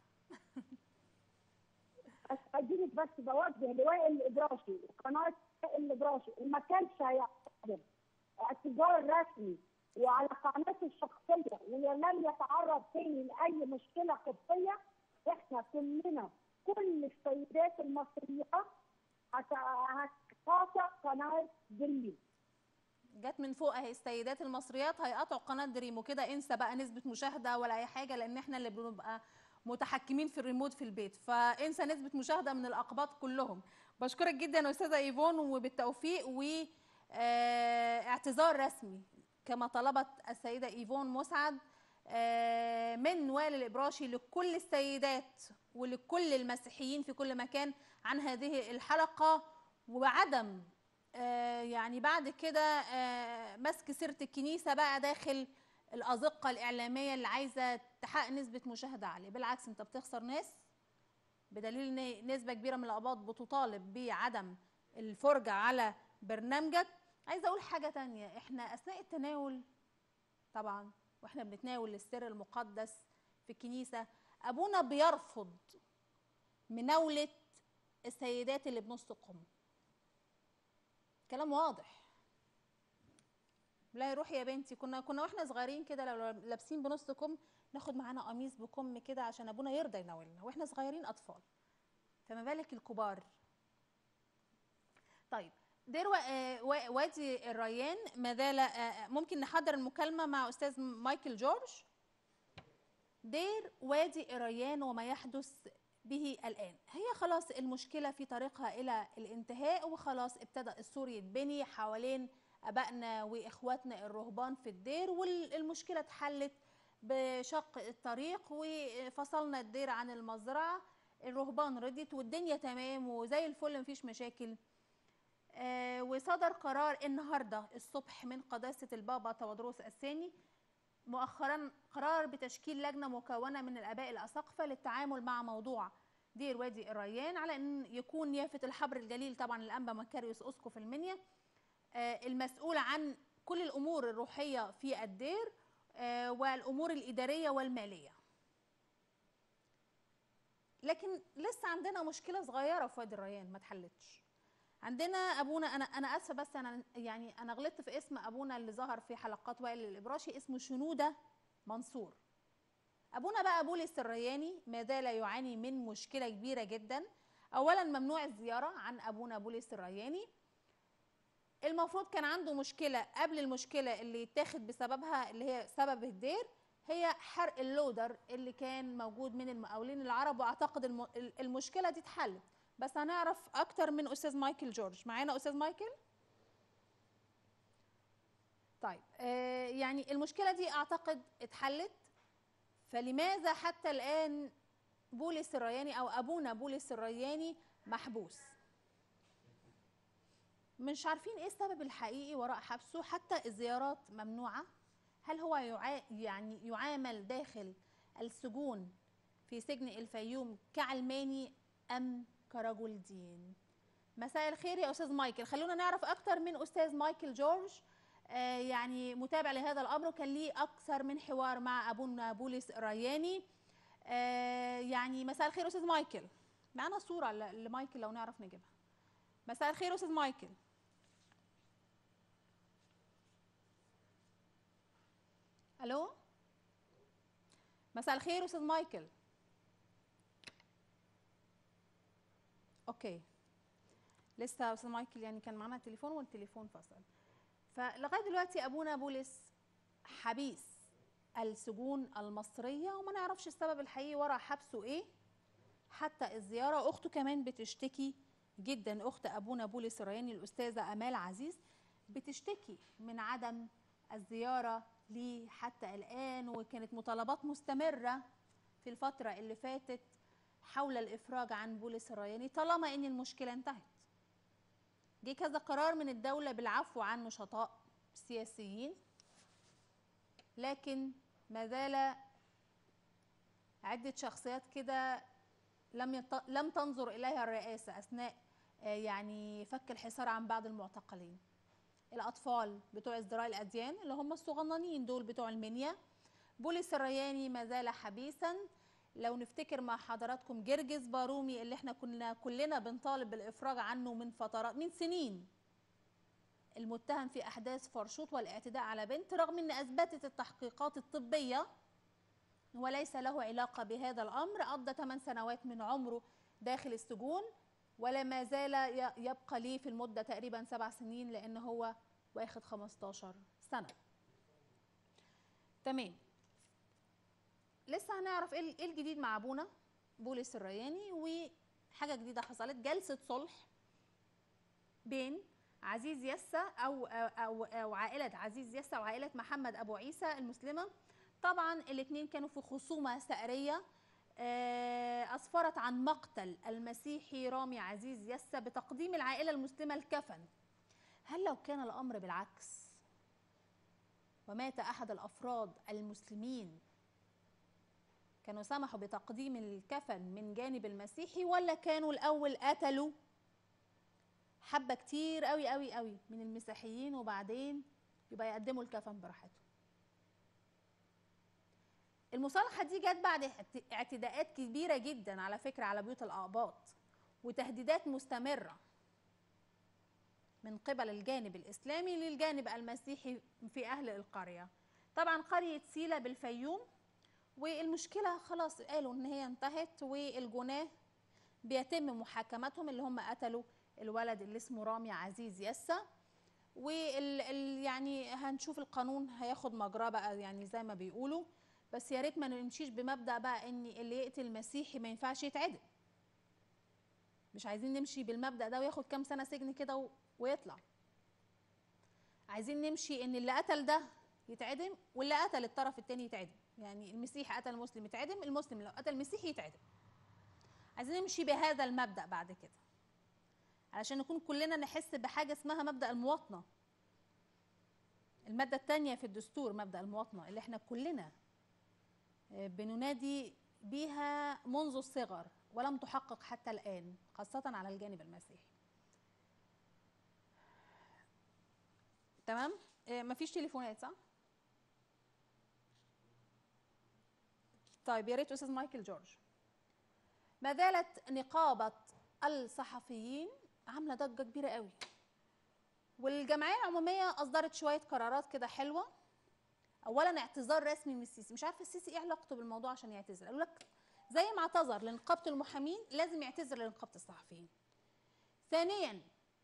ادينك بس بوجه لوائل الابراشي وقناه وائل الابراشي ما كانش هيعتذر اعتذار رسمي وعلى قناته الشخصيه ولم يتعرض تاني لاي مشكله قبطيه احنا كلنا كل السيدات المصريات هت- هتقاطع قناه دريم جت من فوق اهي السيدات المصريات هيقطعوا قناه دريم وكده انسى بقى نسبه مشاهده ولا اي حاجه لان احنا اللي بنبقى متحكمين في الريموت في البيت فانسى نسبه مشاهده من الاقباط كلهم بشكرك جدا يا استاذه ايفون وبالتوفيق واعتذار رسمي كما طلبت السيده ايفون مسعد آه، من وائل الابراشي لكل السيدات ولكل المسيحيين في كل مكان عن هذه الحلقه وعدم آه، يعني بعد كده آه، مسك سيره الكنيسه بقى داخل الازقه الاعلاميه اللي عايزه تحقق نسبه مشاهده عاليه بالعكس انت بتخسر ناس بدليل ان نسبه كبيره من الاباط بتطالب بعدم الفرجه على برنامجك عايزه اقول حاجه تانية احنا اثناء التناول طبعا واحنا بنتناول السر المقدس في الكنيسه ابونا بيرفض مناوله السيدات اللي بنص قم كلام واضح لا يروح يا بنتي كنا كنا واحنا صغيرين كده لو لابسين بنص كم ناخد معانا قميص بكم كده عشان ابونا يرضى يناولنا واحنا صغيرين اطفال فما بالك الكبار طيب دير وا- آه، وا- وادي الريان ما زال آه، ممكن نحضر المكالمه مع استاذ مايكل جورج دير وادي الريان وما يحدث به الآن هي خلاص المشكلة في طريقها إلى الانتهاء وخلاص ابتدأ السور يتبني حوالين أبائنا وإخواتنا الرهبان في الدير والمشكلة اتحلت بشق الطريق وفصلنا الدير عن المزرعة الرهبان رضيت والدنيا تمام وزي الفل مفيش مشاكل آه، وصدر قرار النهارده الصبح من قداسة البابا تودروس الثاني مؤخرا قرار بتشكيل لجنه مكونه من الاباء الاساقفه للتعامل مع موضوع دير وادي الريان على ان يكون يافت الحبر الجليل طبعا الانبا مكاريوس اسقف المنيا آه، المسؤول عن كل الامور الروحيه في الدير آه، والامور الاداريه والماليه لكن لسه عندنا مشكله صغيره في وادي الريان ما اتحلتش عندنا ابونا انا انا اسفه بس انا يعني انا غلطت في اسم ابونا اللي ظهر في حلقات وائل الابراشي اسمه شنوده منصور ابونا بقى بولس الرياني ما زال يعاني من مشكله كبيره جدا اولا ممنوع الزياره عن ابونا بولس الرياني المفروض كان عنده مشكله قبل المشكله اللي يتاخد بسببها اللي هي سبب الدير هي حرق اللودر اللي كان موجود من المقاولين العرب واعتقد الم- المشكله دي اتحلت بس هنعرف اكتر من استاذ مايكل جورج معانا استاذ مايكل طيب آه يعني المشكله دي اعتقد اتحلت فلماذا حتى الان بولس الرياني او ابونا بولس الرياني محبوس مش عارفين ايه السبب الحقيقي وراء حبسه حتى الزيارات ممنوعه هل هو يعا يعني يعامل داخل السجون في سجن الفيوم كعلماني ام كرجل دين مساء الخير يا استاذ مايكل خلونا نعرف اكتر من استاذ مايكل جورج آه يعني متابع لهذا الامر وكان ليه اكثر من حوار مع ابونا بولس الرياني آه يعني مساء الخير استاذ مايكل معانا صوره ل- لمايكل لو نعرف نجيبها مساء الخير استاذ مايكل الو مساء الخير استاذ مايكل اوكي لسه استاذ مايكل يعني كان معانا تليفون والتليفون فصل فلغايه دلوقتي ابونا بولس حبيس السجون المصريه وما نعرفش السبب الحقيقي ورا حبسه ايه حتى الزياره اخته كمان بتشتكي جدا اخت ابونا بولس الرياني الاستاذه امال عزيز بتشتكي من عدم الزياره ليه حتى الان وكانت مطالبات مستمره في الفتره اللي فاتت حول الافراج عن بولس الرياني طالما ان المشكله انتهت جه كذا قرار من الدوله بالعفو عن نشطاء سياسيين لكن ما زال عده شخصيات كده لم يط... لم تنظر اليها الرئاسه اثناء آه، يعني فك الحصار عن بعض المعتقلين الاطفال بتوع ازدراء الاديان اللي هم الصغننين دول بتوع المنيا بولس الرياني ما زال حبيسا لو نفتكر مع حضراتكم جرجس بارومي اللي احنا كنا كلنا بنطالب بالافراج عنه من فترات من سنين المتهم في احداث فرشوط والاعتداء على بنت رغم ان اثبتت التحقيقات الطبيه وليس له علاقه بهذا الامر قضى 8 سنوات من عمره داخل السجون ولا ما زال ي- يبقى ليه في المده تقريبا سبع سنين لان هو واخد 15 سنه تمام لسه هنعرف ايه ال- إيه الجديد مع ابونا بولس الرياني وحاجه جديده حصلت جلسه صلح بين عزيز يسا او او او عائله عزيز يسا وعائله محمد ابو عيسى المسلمه طبعا الاثنين كانوا في خصومه ثأريه آه، اسفرت عن مقتل المسيحي رامي عزيز يسا بتقديم العائله المسلمه الكفن هل لو كان الامر بالعكس ومات احد الافراد المسلمين كانوا سمحوا بتقديم الكفن من جانب المسيحي ولا كانوا الاول قتلوا حبه كتير قوي قوي قوي من المسيحيين وبعدين يبقى يقدموا الكفن براحتهم المصالحه دي جت بعد اعت- اعتداءات كبيره جدا على فكره على بيوت الاقباط وتهديدات مستمره من قبل الجانب الاسلامي للجانب المسيحي في اهل القريه طبعا قريه سيلا بالفيوم والمشكله خلاص قالوا ان هي انتهت والجناه بيتم محاكمتهم اللي هم قتلوا الولد اللي اسمه رامي عزيز يسا وال ال- يعني هنشوف القانون هياخد مجراه بقى يعني زي ما بيقولوا بس يا ريت ما نمشيش بمبدا بقى ان اللي يقتل مسيحي ما ينفعش يتعدم مش عايزين نمشي بالمبدا ده وياخد كام سنه سجن كده و- ويطلع عايزين نمشي ان اللي قتل ده يتعدم واللي قتل الطرف التاني يتعدم يعني المسيحي قتل مسلم يتعدم المسلم لو قتل مسيحي يتعدم عايزين نمشي بهذا المبدا بعد كده علشان نكون كلنا نحس بحاجه اسمها مبدا المواطنه الماده الثانيه في الدستور مبدا المواطنه اللي احنا كلنا آه، بننادي بيها منذ الصغر ولم تحقق حتى الان خاصه على الجانب المسيحي تمام آه، مفيش تليفونات صح طيب يا ريت استاذ مايكل جورج ما زالت نقابه الصحفيين عامله ضجه كبيره قوي والجمعيه العموميه اصدرت شويه قرارات كده حلوه اولا اعتذار رسمي من السيسي مش عارفه السيسي ايه علاقته بالموضوع عشان يعتذر قالوا لك زي ما اعتذر لنقابه المحامين لازم يعتذر لنقابه الصحفيين ثانيا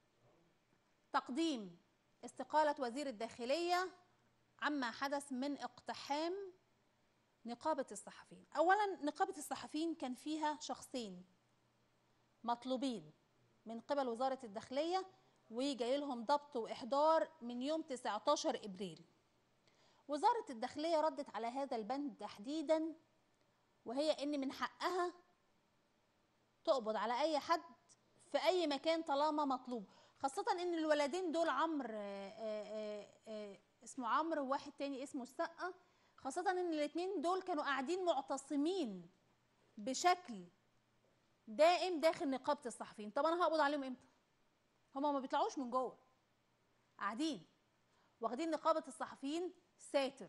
تقديم استقاله وزير الداخليه عما حدث من اقتحام نقابه الصحفيين اولا نقابه الصحفيين كان فيها شخصين مطلوبين من قبل وزاره الداخليه وجاي لهم ضبط واحضار من يوم 19 ابريل وزاره الداخليه ردت على هذا البند تحديدا وهي ان من حقها تقبض على اي حد في اي مكان طالما مطلوب خاصه ان الولدين دول عمرو آه، آه، آه، اسمه عمرو وواحد تاني اسمه السقا خاصه ان الاثنين دول كانوا قاعدين معتصمين بشكل دائم داخل نقابه الصحفيين طب انا هقبض عليهم امتى هما ما بيطلعوش من جوه قاعدين واخدين نقابه الصحفيين ساتر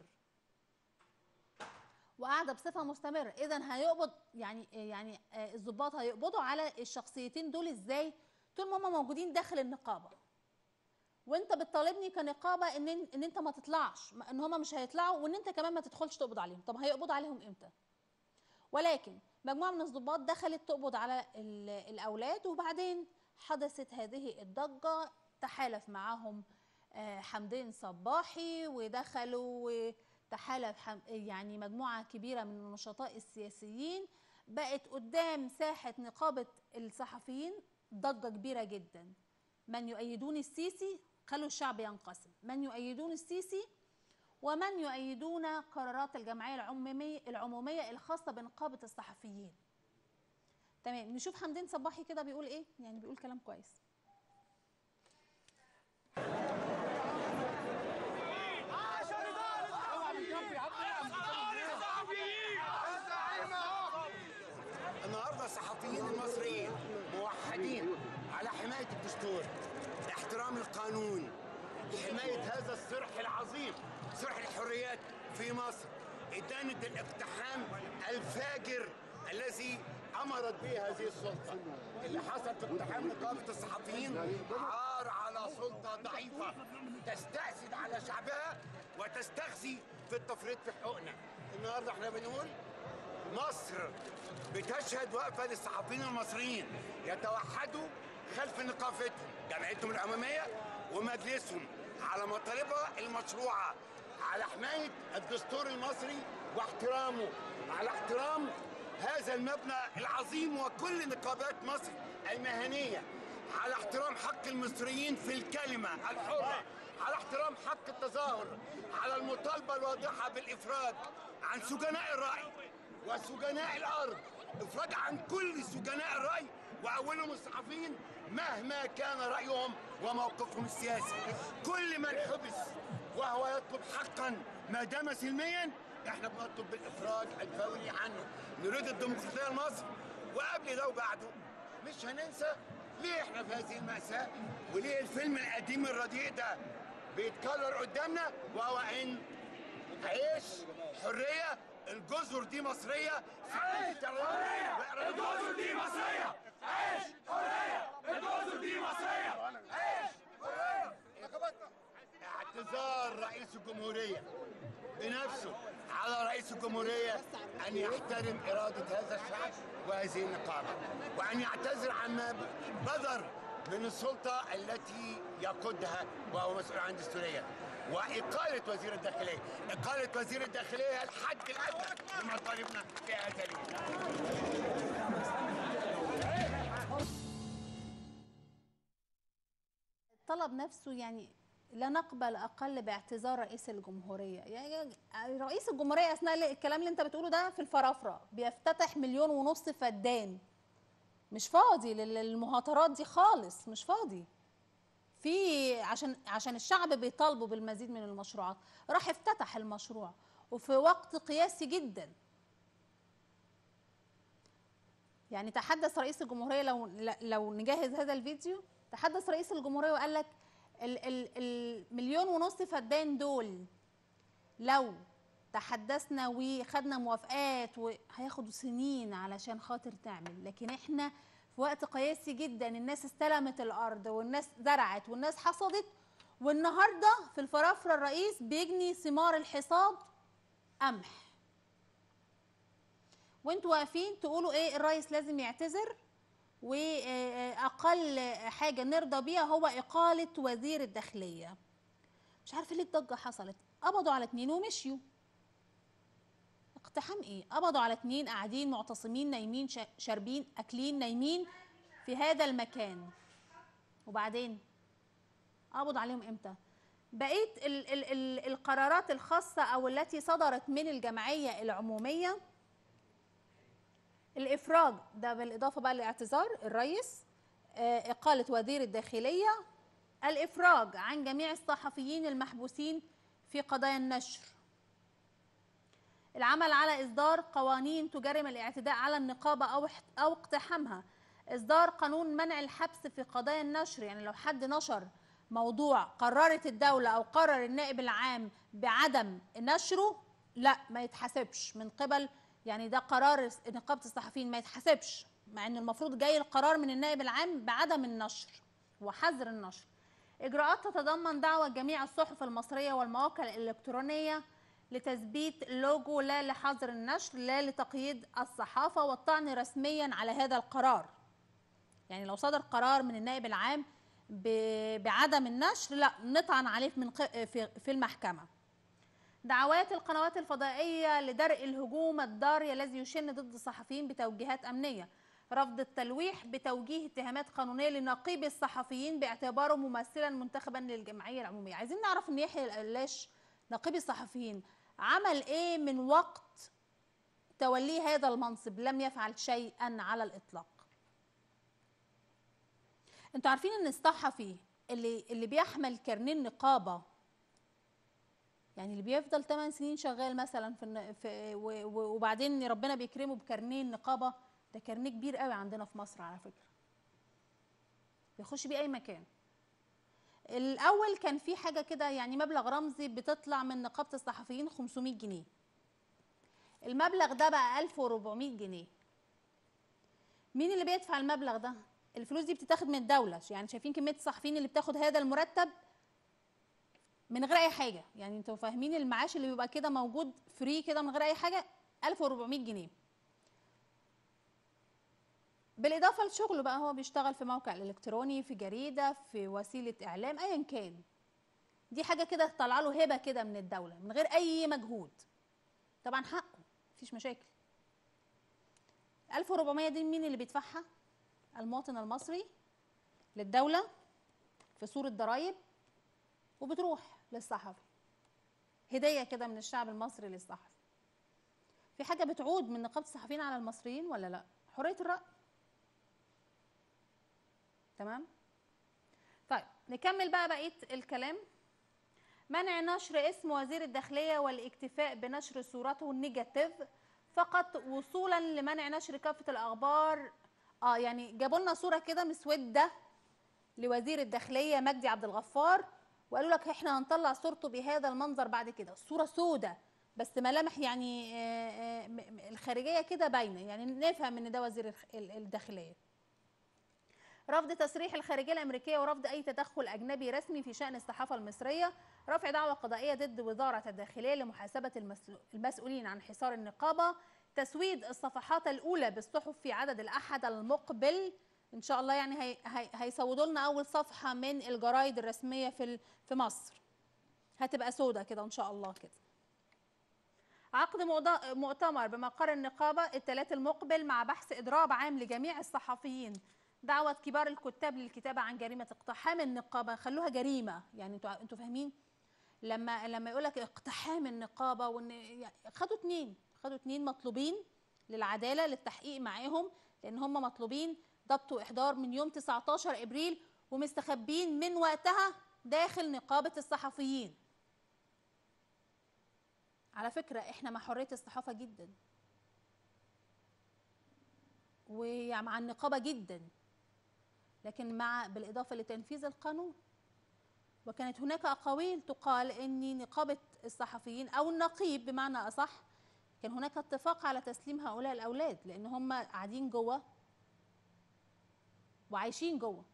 وقاعده بصفه مستمره اذا هيقبض يعني يعني آه، الضباط هيقبضوا على الشخصيتين دول ازاي طول ما هم موجودين داخل النقابه وانت بتطالبني كنقابه ان ان انت ما تطلعش ان هم مش هيطلعوا وان انت كمان ما تدخلش تقبض عليهم طب هيقبضوا عليهم امتى ولكن مجموعه من الضباط دخلت تقبض على ال- الاولاد وبعدين حدثت هذه الضجه تحالف معاهم آه، حمدين صباحي ودخلوا وتحالف حم- يعني مجموعه كبيره من النشطاء السياسيين بقت قدام ساحه نقابه الصحفيين ضجه كبيره جدا من يؤيدون السيسي خلوا الشعب ينقسم من يؤيدون السيسي ومن يؤيدون قرارات الجمعيه العموميه العموميه الخاصه بنقابه الصحفيين تمام نشوف حمدين صباحي كده بيقول ايه يعني بيقول كلام كويس النهارده الصحفيين المصريين موحدين على حمايه الدستور احترام القانون حمايه هذا الصرح العظيم صرح الحريات في مصر ادانه الاقتحام الفاجر الذي امرت به هذه السلطه اللي حصل في اقتحام نقابه الصحفيين عار على سلطه ضعيفه تستأسد على شعبها وتستخزي في التفريط في حقوقنا النهارده احنا بنقول مصر بتشهد وقفة للصحفيين المصريين يتوحدوا خلف نقافتهم جمعيتهم العمومية ومجلسهم على مطالبها المشروعة على حماية الدستور المصري واحترامه على احترام هذا المبنى العظيم وكل نقابات مصر المهنية على احترام حق المصريين في الكلمة الحرة على احترام حق التظاهر على المطالبة الواضحة بالإفراج عن سجناء الرأي وسجناء الارض افراج عن كل سجناء الراي واولهم الصحفيين مهما كان رايهم وموقفهم السياسي كل من حبس وهو يطلب حقا ما دام سلميا احنا بنطلب بالافراج الفوري عنه نريد الديمقراطيه لمصر وقبل ده وبعده مش هننسى ليه احنا في هذه المأساة وليه الفيلم القديم الرديء ده بيتكرر قدامنا وهو ان عيش حرية الجزر دي مصرية عيش حرية الجزر دي مصرية عيش حرية الجزر دي مصرية عيش حرية اعتذار رئيس الجمهورية بنفسه على رئيس الجمهورية أن يحترم إرادة هذا الشعب وهذه النقابة وأن يعتذر عما بذر من السلطة التي يقودها وهو مسؤول عن دستورية وإقالة وزير الداخلية إقالة وزير الداخلية الحد الأدنى لمطالبنا في هذا اليوم طلب نفسه يعني لا نقبل اقل باعتذار رئيس الجمهوريه يعني رئيس الجمهوريه اثناء الكلام اللي انت بتقوله ده في الفرافره بيفتتح مليون ونص فدان مش فاضي لل- للمهاترات دي خالص مش فاضي في عشان عشان الشعب بيطالبوا بالمزيد من المشروعات راح افتتح المشروع وفي وقت قياسي جدا يعني تحدث رئيس الجمهوريه لو لو نجهز هذا الفيديو تحدث رئيس الجمهوريه وقال لك ال- ال- المليون ونص فدان دول لو تحدثنا وخدنا موافقات وهياخدوا سنين علشان خاطر تعمل لكن احنا في وقت قياسي جدا الناس استلمت الارض والناس زرعت والناس حصدت والنهارده في الفرافره الرئيس بيجني ثمار الحصاد قمح وانتوا واقفين تقولوا ايه الرئيس لازم يعتذر واقل حاجه نرضى بيها هو اقاله وزير الداخليه مش عارفه ليه الضجه حصلت قبضوا على اتنين ومشيوا اقتحام ايه قبضوا على اتنين قاعدين معتصمين نايمين شا- شاربين اكلين نايمين في هذا المكان وبعدين قبضوا عليهم امتى بقيه ال ال ال القرارات الخاصه او التي صدرت من الجمعيه العموميه الافراج ده بالاضافه بقى لاعتذار الرئيس آه، اقاله وزير الداخليه الافراج عن جميع الصحفيين المحبوسين في قضايا النشر العمل على اصدار قوانين تجرم الاعتداء على النقابه او احت- او اقتحامها اصدار قانون منع الحبس في قضايا النشر يعني لو حد نشر موضوع قررت الدوله او قرر النائب العام بعدم نشره لا ما يتحاسبش من قبل يعني ده قرار نقابه الصحفيين ما يتحاسبش مع ان المفروض جاي القرار من النائب العام بعدم النشر وحظر النشر اجراءات تتضمن دعوه جميع الصحف المصريه والمواقع الالكترونيه لتثبيت لوجو لا لحظر النشر لا لتقييد الصحافة والطعن رسميا على هذا القرار يعني لو صدر قرار من النائب العام ب- بعدم النشر لا نطعن عليه من ق- في في المحكمة دعوات القنوات الفضائية لدرء الهجوم الضاري الذي يشن ضد الصحفيين بتوجيهات أمنية رفض التلويح بتوجيه اتهامات قانونية لنقيب الصحفيين باعتباره ممثلا منتخبا للجمعية العمومية عايزين نعرف ان يحيى القلاش نقيب الصحفيين عمل ايه من وقت توليه هذا المنصب لم يفعل شيئا على الإطلاق انتوا عارفين ان الصحفي اللي اللي بيحمل كارنيه النقابه يعني اللي بيفضل 8 سنين شغال مثلا في, الن- في و- و- وبعدين ربنا بيكرمه بكارنيه النقابه ده كارنيه كبير قوي عندنا في مصر على فكره بيخش بيه اي مكان الاول كان في حاجه كده يعني مبلغ رمزي بتطلع من نقابه الصحفيين 500 جنيه المبلغ ده بقى 1400 جنيه مين اللي بيدفع المبلغ ده الفلوس دي بتتاخد من الدوله يعني شايفين كميه الصحفيين اللي بتاخد هذا المرتب من غير اي حاجه يعني انتوا فاهمين المعاش اللي بيبقى كده موجود فري كده من غير اي حاجه 1400 جنيه بالاضافه لشغله بقى هو بيشتغل في موقع الكتروني في جريده في وسيله اعلام ايا كان دي حاجه كده طالعه له هبه كده من الدوله من غير اي مجهود طبعا حقه مفيش مشاكل 1400 دي مين اللي بيدفعها المواطن المصري للدوله في صوره ضرائب وبتروح للصحفي هديه كده من الشعب المصري للصحفي في حاجه بتعود من نقابه الصحفيين على المصريين ولا لا حريه الراي تمام طيب نكمل بقى بقيه الكلام منع نشر اسم وزير الداخليه والاكتفاء بنشر صورته النيجاتيف فقط وصولا لمنع نشر كافه الاخبار اه يعني جابوا لنا صوره كده مسوده لوزير الداخليه مجدي عبد الغفار وقالوا لك احنا هنطلع صورته بهذا المنظر بعد كده الصوره سودة بس ملامح يعني آه، آه، م- م- الخارجيه كده باينه يعني نفهم ان ده وزير الخ- ال- الداخليه رفض تصريح الخارجيه الامريكيه ورفض اي تدخل اجنبي رسمي في شان الصحافه المصريه رفع دعوى قضائيه ضد وزاره الداخليه لمحاسبه المسلو- المسؤولين عن حصار النقابه تسويد الصفحات الاولى بالصحف في عدد الاحد المقبل ان شاء الله يعني هي هي هيسودوا لنا اول صفحه من الجرايد الرسميه في ال- في مصر هتبقى سودة كده ان شاء الله كده عقد مؤض- مؤتمر بمقر النقابه الثلاث المقبل مع بحث اضراب عام لجميع الصحفيين دعوة كبار الكتاب للكتابة عن جريمة اقتحام النقابة خلوها جريمة يعني انتوا انتوا فاهمين لما لما يقول لك اقتحام النقابة وان يعني خدوا اتنين خدوا اتنين مطلوبين للعدالة للتحقيق معاهم لان هم مطلوبين ضبط واحضار من يوم 19 ابريل ومستخبين من وقتها داخل نقابة الصحفيين على فكرة احنا مع حرية الصحافة جدا ومع النقابة جدا لكن مع بالإضافة لتنفيذ القانون وكانت هناك أقاويل تقال أن نقابة الصحفيين أو النقيب بمعنى أصح كان هناك اتفاق على تسليم هؤلاء الأولاد لأن هم قاعدين جوه وعايشين جوه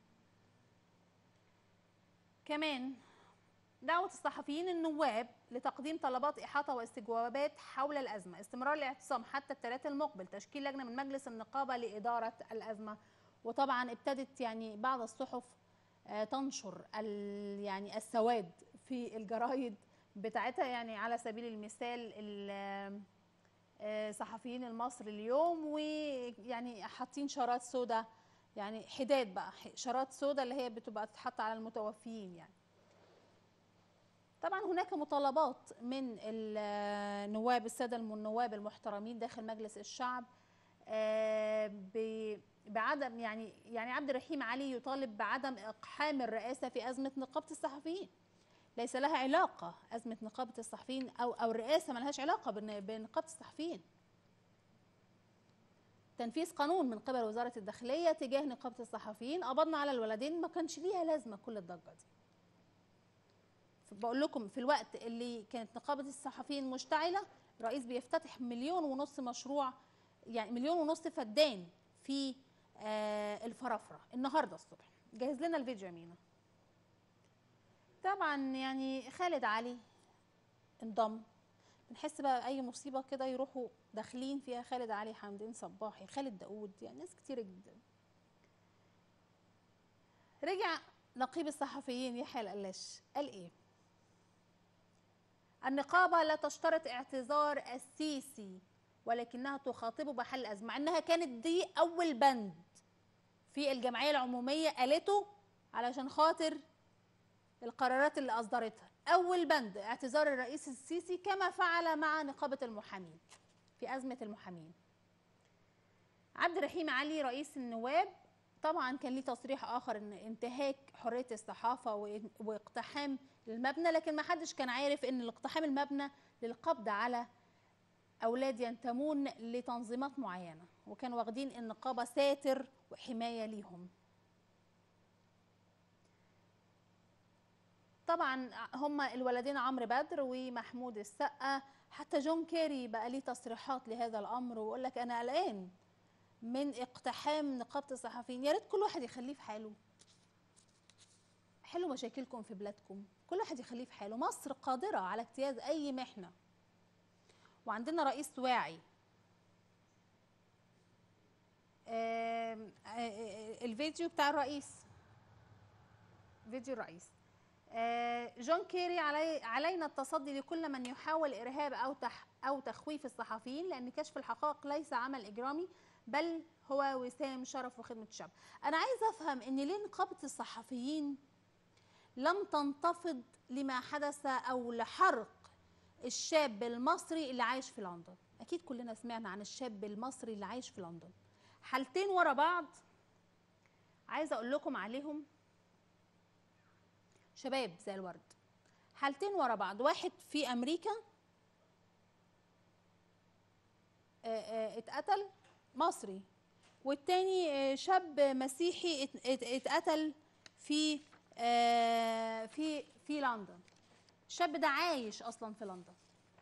كمان دعوة الصحفيين النواب لتقديم طلبات إحاطة واستجوابات حول الأزمة استمرار الاعتصام حتى الثلاث المقبل تشكيل لجنة من مجلس النقابة لإدارة الأزمة وطبعا ابتدت يعني بعض الصحف آه، تنشر ال- يعني السواد في الجرايد بتاعتها يعني على سبيل المثال ال- آه، صحفيين المصري اليوم ويعني حاطين شارات سوداء يعني حداد بقى ح- شارات سوداء اللي هي بتبقى تتحط على المتوفيين يعني طبعا هناك مطالبات من النواب الساده النواب المحترمين داخل مجلس الشعب آه، ب- بعدم يعني يعني عبد الرحيم علي يطالب بعدم اقحام الرئاسه في ازمه نقابه الصحفيين ليس لها علاقه ازمه نقابه الصحفيين او او الرئاسه ما لهاش علاقه بالن- بنقابه الصحفيين تنفيذ قانون من قبل وزاره الداخليه تجاه نقابه الصحفيين قبضنا على الولدين ما كانش ليها لازمه كل الضجه دي بقول لكم في الوقت اللي كانت نقابه الصحفيين مشتعله الرئيس بيفتتح مليون ونص مشروع يعني مليون ونص فدان في آه الفرافره النهارده الصبح جهز لنا الفيديو يا مينا طبعا يعني خالد علي انضم نحس بقى اي مصيبه كده يروحوا داخلين فيها خالد علي حمدين صباحي خالد داوود يعني ناس كتيره جدا رجع نقيب الصحفيين يحيى القلاش قال ايه النقابه لا تشترط اعتذار السيسي ولكنها تخاطبه بحل الازمه مع انها كانت دي اول بند في الجمعيه العموميه قالته علشان خاطر القرارات اللي اصدرتها اول بند اعتذار الرئيس السيسي كما فعل مع نقابه المحامين في ازمه المحامين عبد الرحيم علي رئيس النواب طبعا كان ليه تصريح اخر ان انتهاك حريه الصحافه وإن- واقتحام المبنى لكن ما حدش كان عارف ان الاقتحام المبنى للقبض على اولاد ينتمون لتنظيمات معينه وكانوا واخدين النقابه ساتر وحمايه ليهم طبعا هم الولدين عمرو بدر ومحمود السقا حتى جون كيري بقى ليه تصريحات لهذا الامر ويقول لك انا قلقان من اقتحام نقابه الصحفيين يا ريت كل واحد يخليه في حاله حلوا مشاكلكم في بلادكم كل واحد يخليه في حاله مصر قادره على اجتياز اي محنه وعندنا رئيس واعي آم، آه، آه، الفيديو بتاع الرئيس فيديو الرئيس آه، جون كيري علي علينا التصدي لكل من يحاول ارهاب او تح او تخويف الصحفيين لان كشف الحقائق ليس عمل اجرامي بل هو وسام شرف وخدمه الشعب. انا عايزه افهم ان ليه نقابه الصحفيين لم تنتفض لما حدث او لحرق الشاب المصري اللي عايش في لندن. اكيد كلنا سمعنا عن الشاب المصري اللي عايش في لندن. حالتين ورا بعض عايزه اقول لكم عليهم شباب زي الورد حالتين ورا بعض واحد في امريكا آه، آه، اتقتل مصري والتاني آه، شاب مسيحي ات- ات- اتقتل في آه، في في لندن الشاب ده عايش اصلا في لندن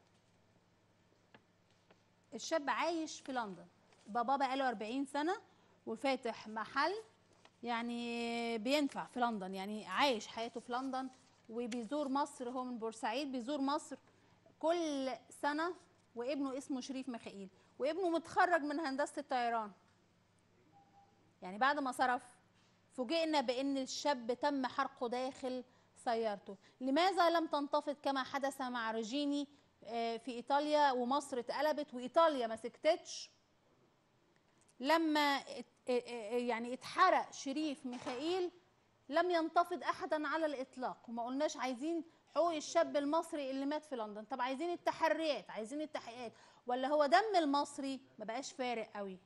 الشاب عايش في لندن بابا بقاله 40 سنه وفاتح محل يعني بينفع في لندن يعني عايش حياته في لندن وبيزور مصر هو من بورسعيد بيزور مصر كل سنة وابنه اسمه شريف ميخائيل وابنه متخرج من هندسة الطيران يعني بعد ما صرف فوجئنا بأن الشاب تم حرقه داخل سيارته لماذا لم تنتفض كما حدث مع ريجيني آه، في إيطاليا ومصر اتقلبت وإيطاليا ما سكتتش لما ات- اه- اه- يعني اتحرق شريف ميخائيل لم ينتفض احدا على الاطلاق وما قلناش عايزين حقوق الشاب المصري اللي مات في لندن طب عايزين التحريات عايزين التحقيقات ولا هو دم المصري ما بقاش فارق قوي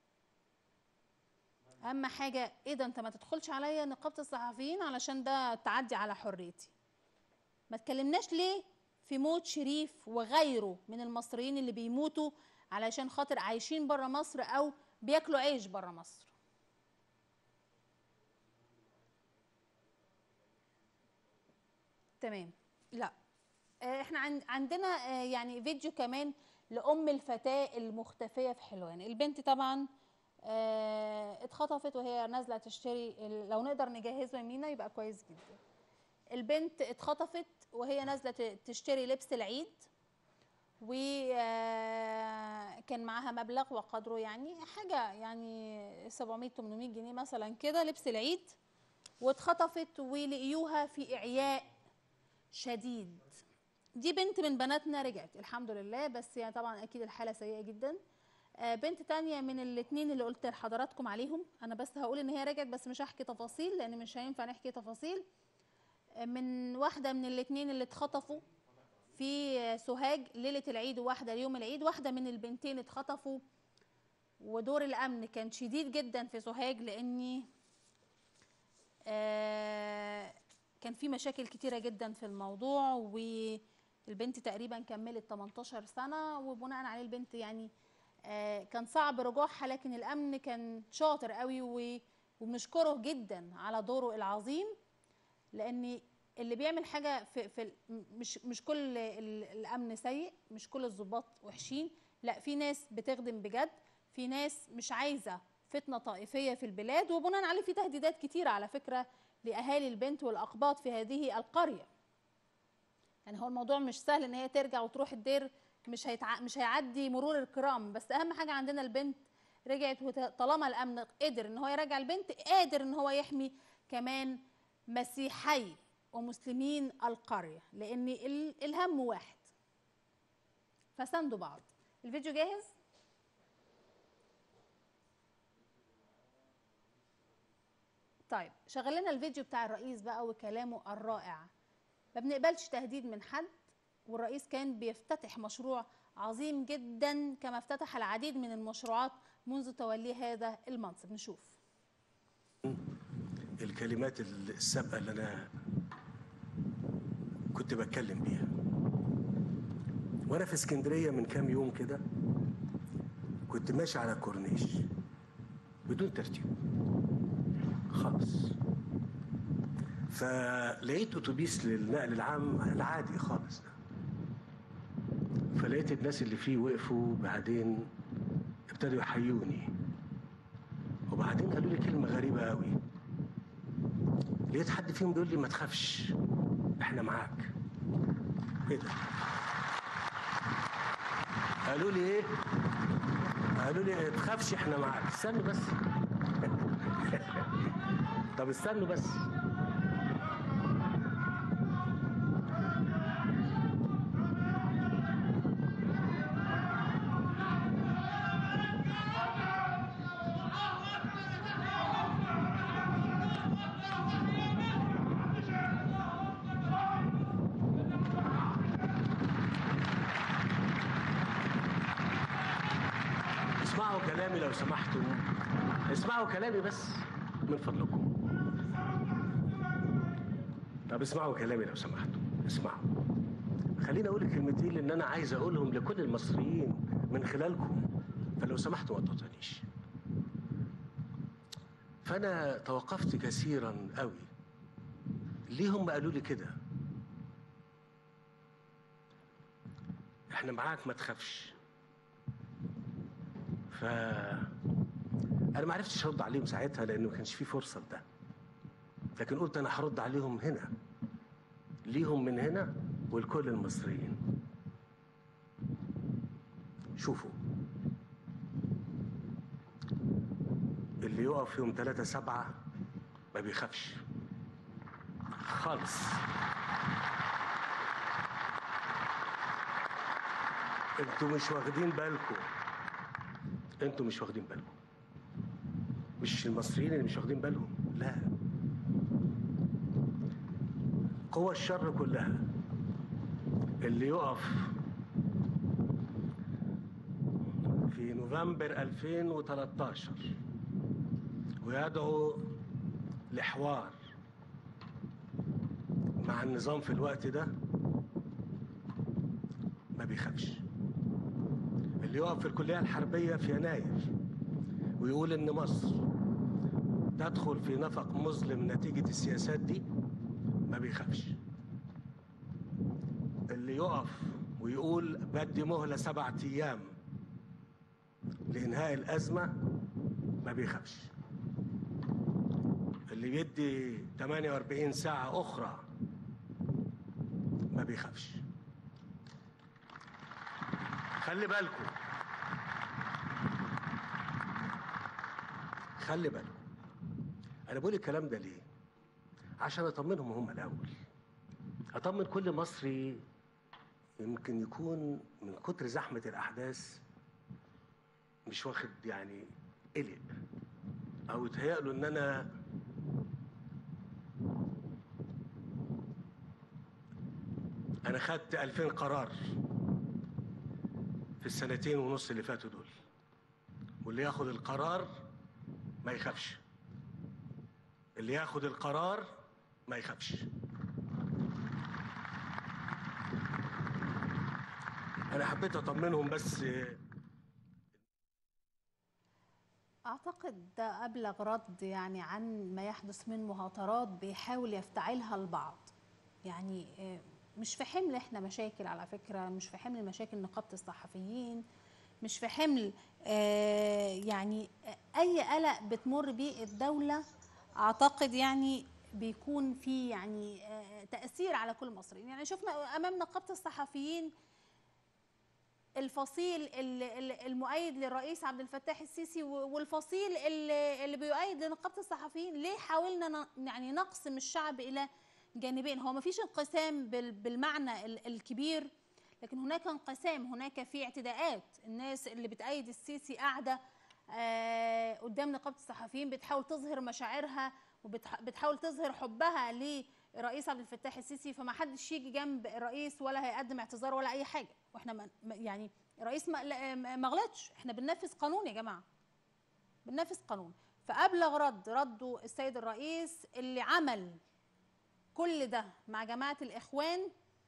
اهم حاجه ايه ده انت ما تدخلش عليا نقابه الصحفيين علشان ده تعدي على حريتي ما تكلمناش ليه في موت شريف وغيره من المصريين اللي بيموتوا علشان خاطر عايشين بره مصر او بياكلوا عيش بره مصر تمام لا آه، احنا عن- عندنا آه، يعني فيديو كمان لام الفتاه المختفيه في حلوان البنت طبعا آه، اتخطفت وهي نازله تشتري ال- لو نقدر نجهزه يمينا يبقى كويس جدا البنت اتخطفت وهي نازله ت- تشتري لبس العيد وكان معاها مبلغ وقدره يعني حاجه يعني 700 800 جنيه مثلا كده لبس العيد واتخطفت ولقيوها في اعياء شديد دي بنت من بناتنا رجعت الحمد لله بس يعني طبعا اكيد الحاله سيئه جدا آه، بنت تانية من الاتنين اللي قلت لحضراتكم عليهم انا بس هقول ان هي رجعت بس مش هحكي تفاصيل لان مش هينفع نحكي تفاصيل آه، من واحده من الاتنين اللي اتخطفوا في آه، سوهاج ليله العيد وواحده ليوم العيد واحده من البنتين اتخطفوا ودور الامن كان شديد جدا في سوهاج لاني آه، كان في مشاكل كتيره جدا في الموضوع والبنت تقريبا كملت 18 سنه وبناء عليه البنت يعني آه، كان صعب رجوعها لكن الامن كان شاطر قوي و- وبنشكره جدا على دوره العظيم لان اللي بيعمل حاجه في, في ال- مش مش كل ال- الامن سيء مش كل الضباط وحشين لا في ناس بتخدم بجد في ناس مش عايزه فتنه طائفيه في البلاد وبناء عليه في تهديدات كتيره على فكره لاهالي البنت والاقباط في هذه القريه يعني هو الموضوع مش سهل ان هي ترجع وتروح الدير مش هيتع... مش هيعدي مرور الكرام بس اهم حاجه عندنا البنت رجعت وت... طالما الامن قدر ان هو يرجع البنت قادر ان هو يحمي كمان مسيحي ومسلمين القريه لان ال... الهم واحد فساندوا بعض الفيديو جاهز طيب شغل لنا الفيديو بتاع الرئيس بقى وكلامه الرائع ما بنقبلش تهديد من حد والرئيس كان بيفتتح مشروع عظيم جدا كما افتتح العديد من المشروعات منذ توليه هذا المنصب نشوف الكلمات السابقة اللي أنا كنت بتكلم بيها وأنا في اسكندرية من كام يوم كده كنت ماشي على الكورنيش بدون ترتيب خالص فلقيت أتوبيس للنقل العام العادي خالص ده فلقيت الناس اللي فيه وقفوا بعدين ابتدوا يحيوني وبعدين قالوا لي كلمة غريبة قوي لقيت حد فيهم بيقول لي ما تخافش احنا معاك ايه ده قالوا لي ايه قالوا لي ما تخافش احنا معاك استنوا بس طب استنوا بس اسمعوا كلامي لو سمحتوا اسمعوا كلامي بس من فضلكم طب اسمعوا كلامي لو سمحتوا اسمعوا خليني اقول كلمتين لان انا عايز اقولهم لكل المصريين من خلالكم فلو سمحتوا ما تقطعنيش فانا توقفت كثيرا قوي ليه هم قالوا لي كده احنا معاك ما تخافش ف انا ما عرفتش ارد عليهم ساعتها لان ما كانش في فرصه لده لكن قلت انا هرد عليهم هنا ليهم من هنا ولكل المصريين شوفوا اللي يقف يوم 3 سبعة ما بيخافش خالص انتوا مش واخدين بالكم انتوا مش واخدين بالكم مش المصريين اللي مش واخدين بالهم لا قوى الشر كلها اللي يقف في نوفمبر 2013 ويدعو لحوار مع النظام في الوقت ده ما بيخافش اللي يقف في الكلية الحربية في يناير ويقول إن مصر تدخل في نفق مظلم نتيجة السياسات دي ما بيخافش اللي يقف ويقول بدي مهلة سبعة أيام لإنهاء الأزمة ما بيخافش اللي بيدي 48 ساعة أخرى ما بيخافش خلي بالكم خلي بالكم انا بقول الكلام ده ليه عشان اطمنهم هم الاول اطمن كل مصري يمكن يكون من كتر زحمه الاحداث مش واخد يعني قلق او يتهيأ له ان انا انا خدت 2000 قرار في السنتين ونص اللي فاتوا دول واللي ياخد القرار ما يخافش اللي ياخد القرار ما يخافش انا حبيت اطمنهم بس اعتقد ده ابلغ رد يعني عن ما يحدث من مهاترات بيحاول يفتعلها البعض يعني آه، مش في حمل احنا مشاكل على فكره مش في حمل مشاكل نقابه الصحفيين مش في حمل آه، يعني اي قلق بتمر بيه الدوله اعتقد يعني بيكون في يعني آه، تاثير على كل المصريين يعني شفنا امام نقابه الصحفيين الفصيل ال- ال- المؤيد للرئيس عبد الفتاح السيسي و- والفصيل اللي اللي بيؤيد لنقابه الصحفيين ليه حاولنا ن- يعني نقسم الشعب الى جانبين هو ما فيش انقسام بال- بالمعنى ال- الكبير لكن هناك انقسام هناك في اعتداءات الناس اللي بتأيد السيسي قاعده آه، قدام نقابه الصحفيين بتحاول تظهر مشاعرها وبتحاول تظهر حبها للرئيس عبد الفتاح السيسي فما حدش يجي جنب الرئيس ولا هيقدم اعتذار ولا اي حاجه واحنا ما ما- يعني الرئيس ما لا- ما ما غلطش احنا بننفذ قانون يا جماعه بننفذ قانون فابلغ رد رده السيد الرئيس اللي عمل كل ده مع جماعه الاخوان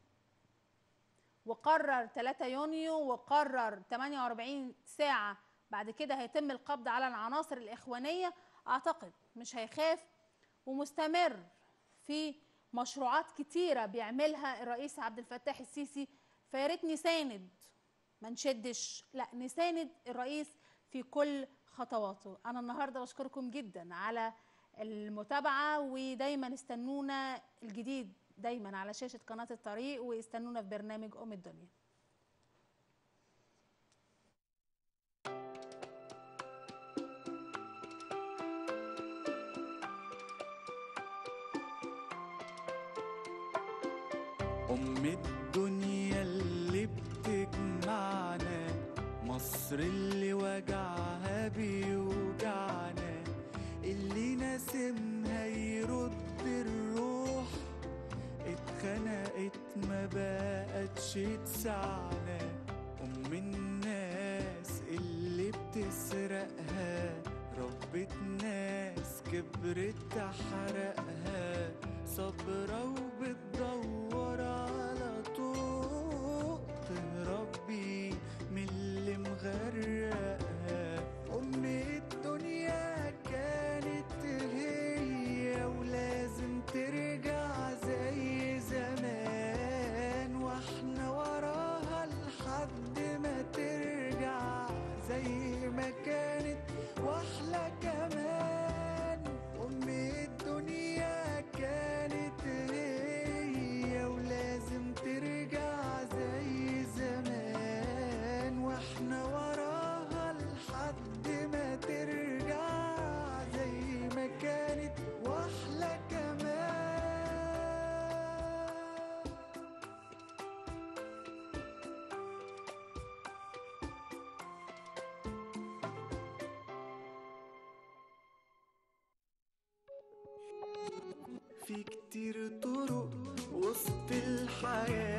وقرر 3 يونيو وقرر 48 ساعة بعد كده هيتم القبض على العناصر الإخوانية أعتقد مش هيخاف ومستمر في مشروعات كتيرة بيعملها الرئيس عبد الفتاح السيسي فيا ريت نساند ما نشدش لا نساند الرئيس في كل خطواته أنا النهاردة بشكركم جدا على المتابعة ودايما استنونا الجديد دايما على شاشة قناة الطريق واستنونا في برنامج أم الدنيا أم الدنيا اللي بتجمعنا مصر اللي وجعها بيوجعنا اللي ناسمها يرد الروح اتخنقت ما بقتش تسعنا أم الناس اللي بتسرقها ربة ناس كبرت تحرقها صبرة وبتدور على طوق تهرب بيه من اللي مغرقها أم الدنيا كانت هي ولازم ترجع زي زمان واحنا وراها لحد ما ترجع زي ما كانت واحلى كمان أم الدنيا كانت هي ولازم ترجع زي زمان واحنا وراها لحد ما ترجع زي ما كانت واحلى كمان في كتير طرق وسط الحياة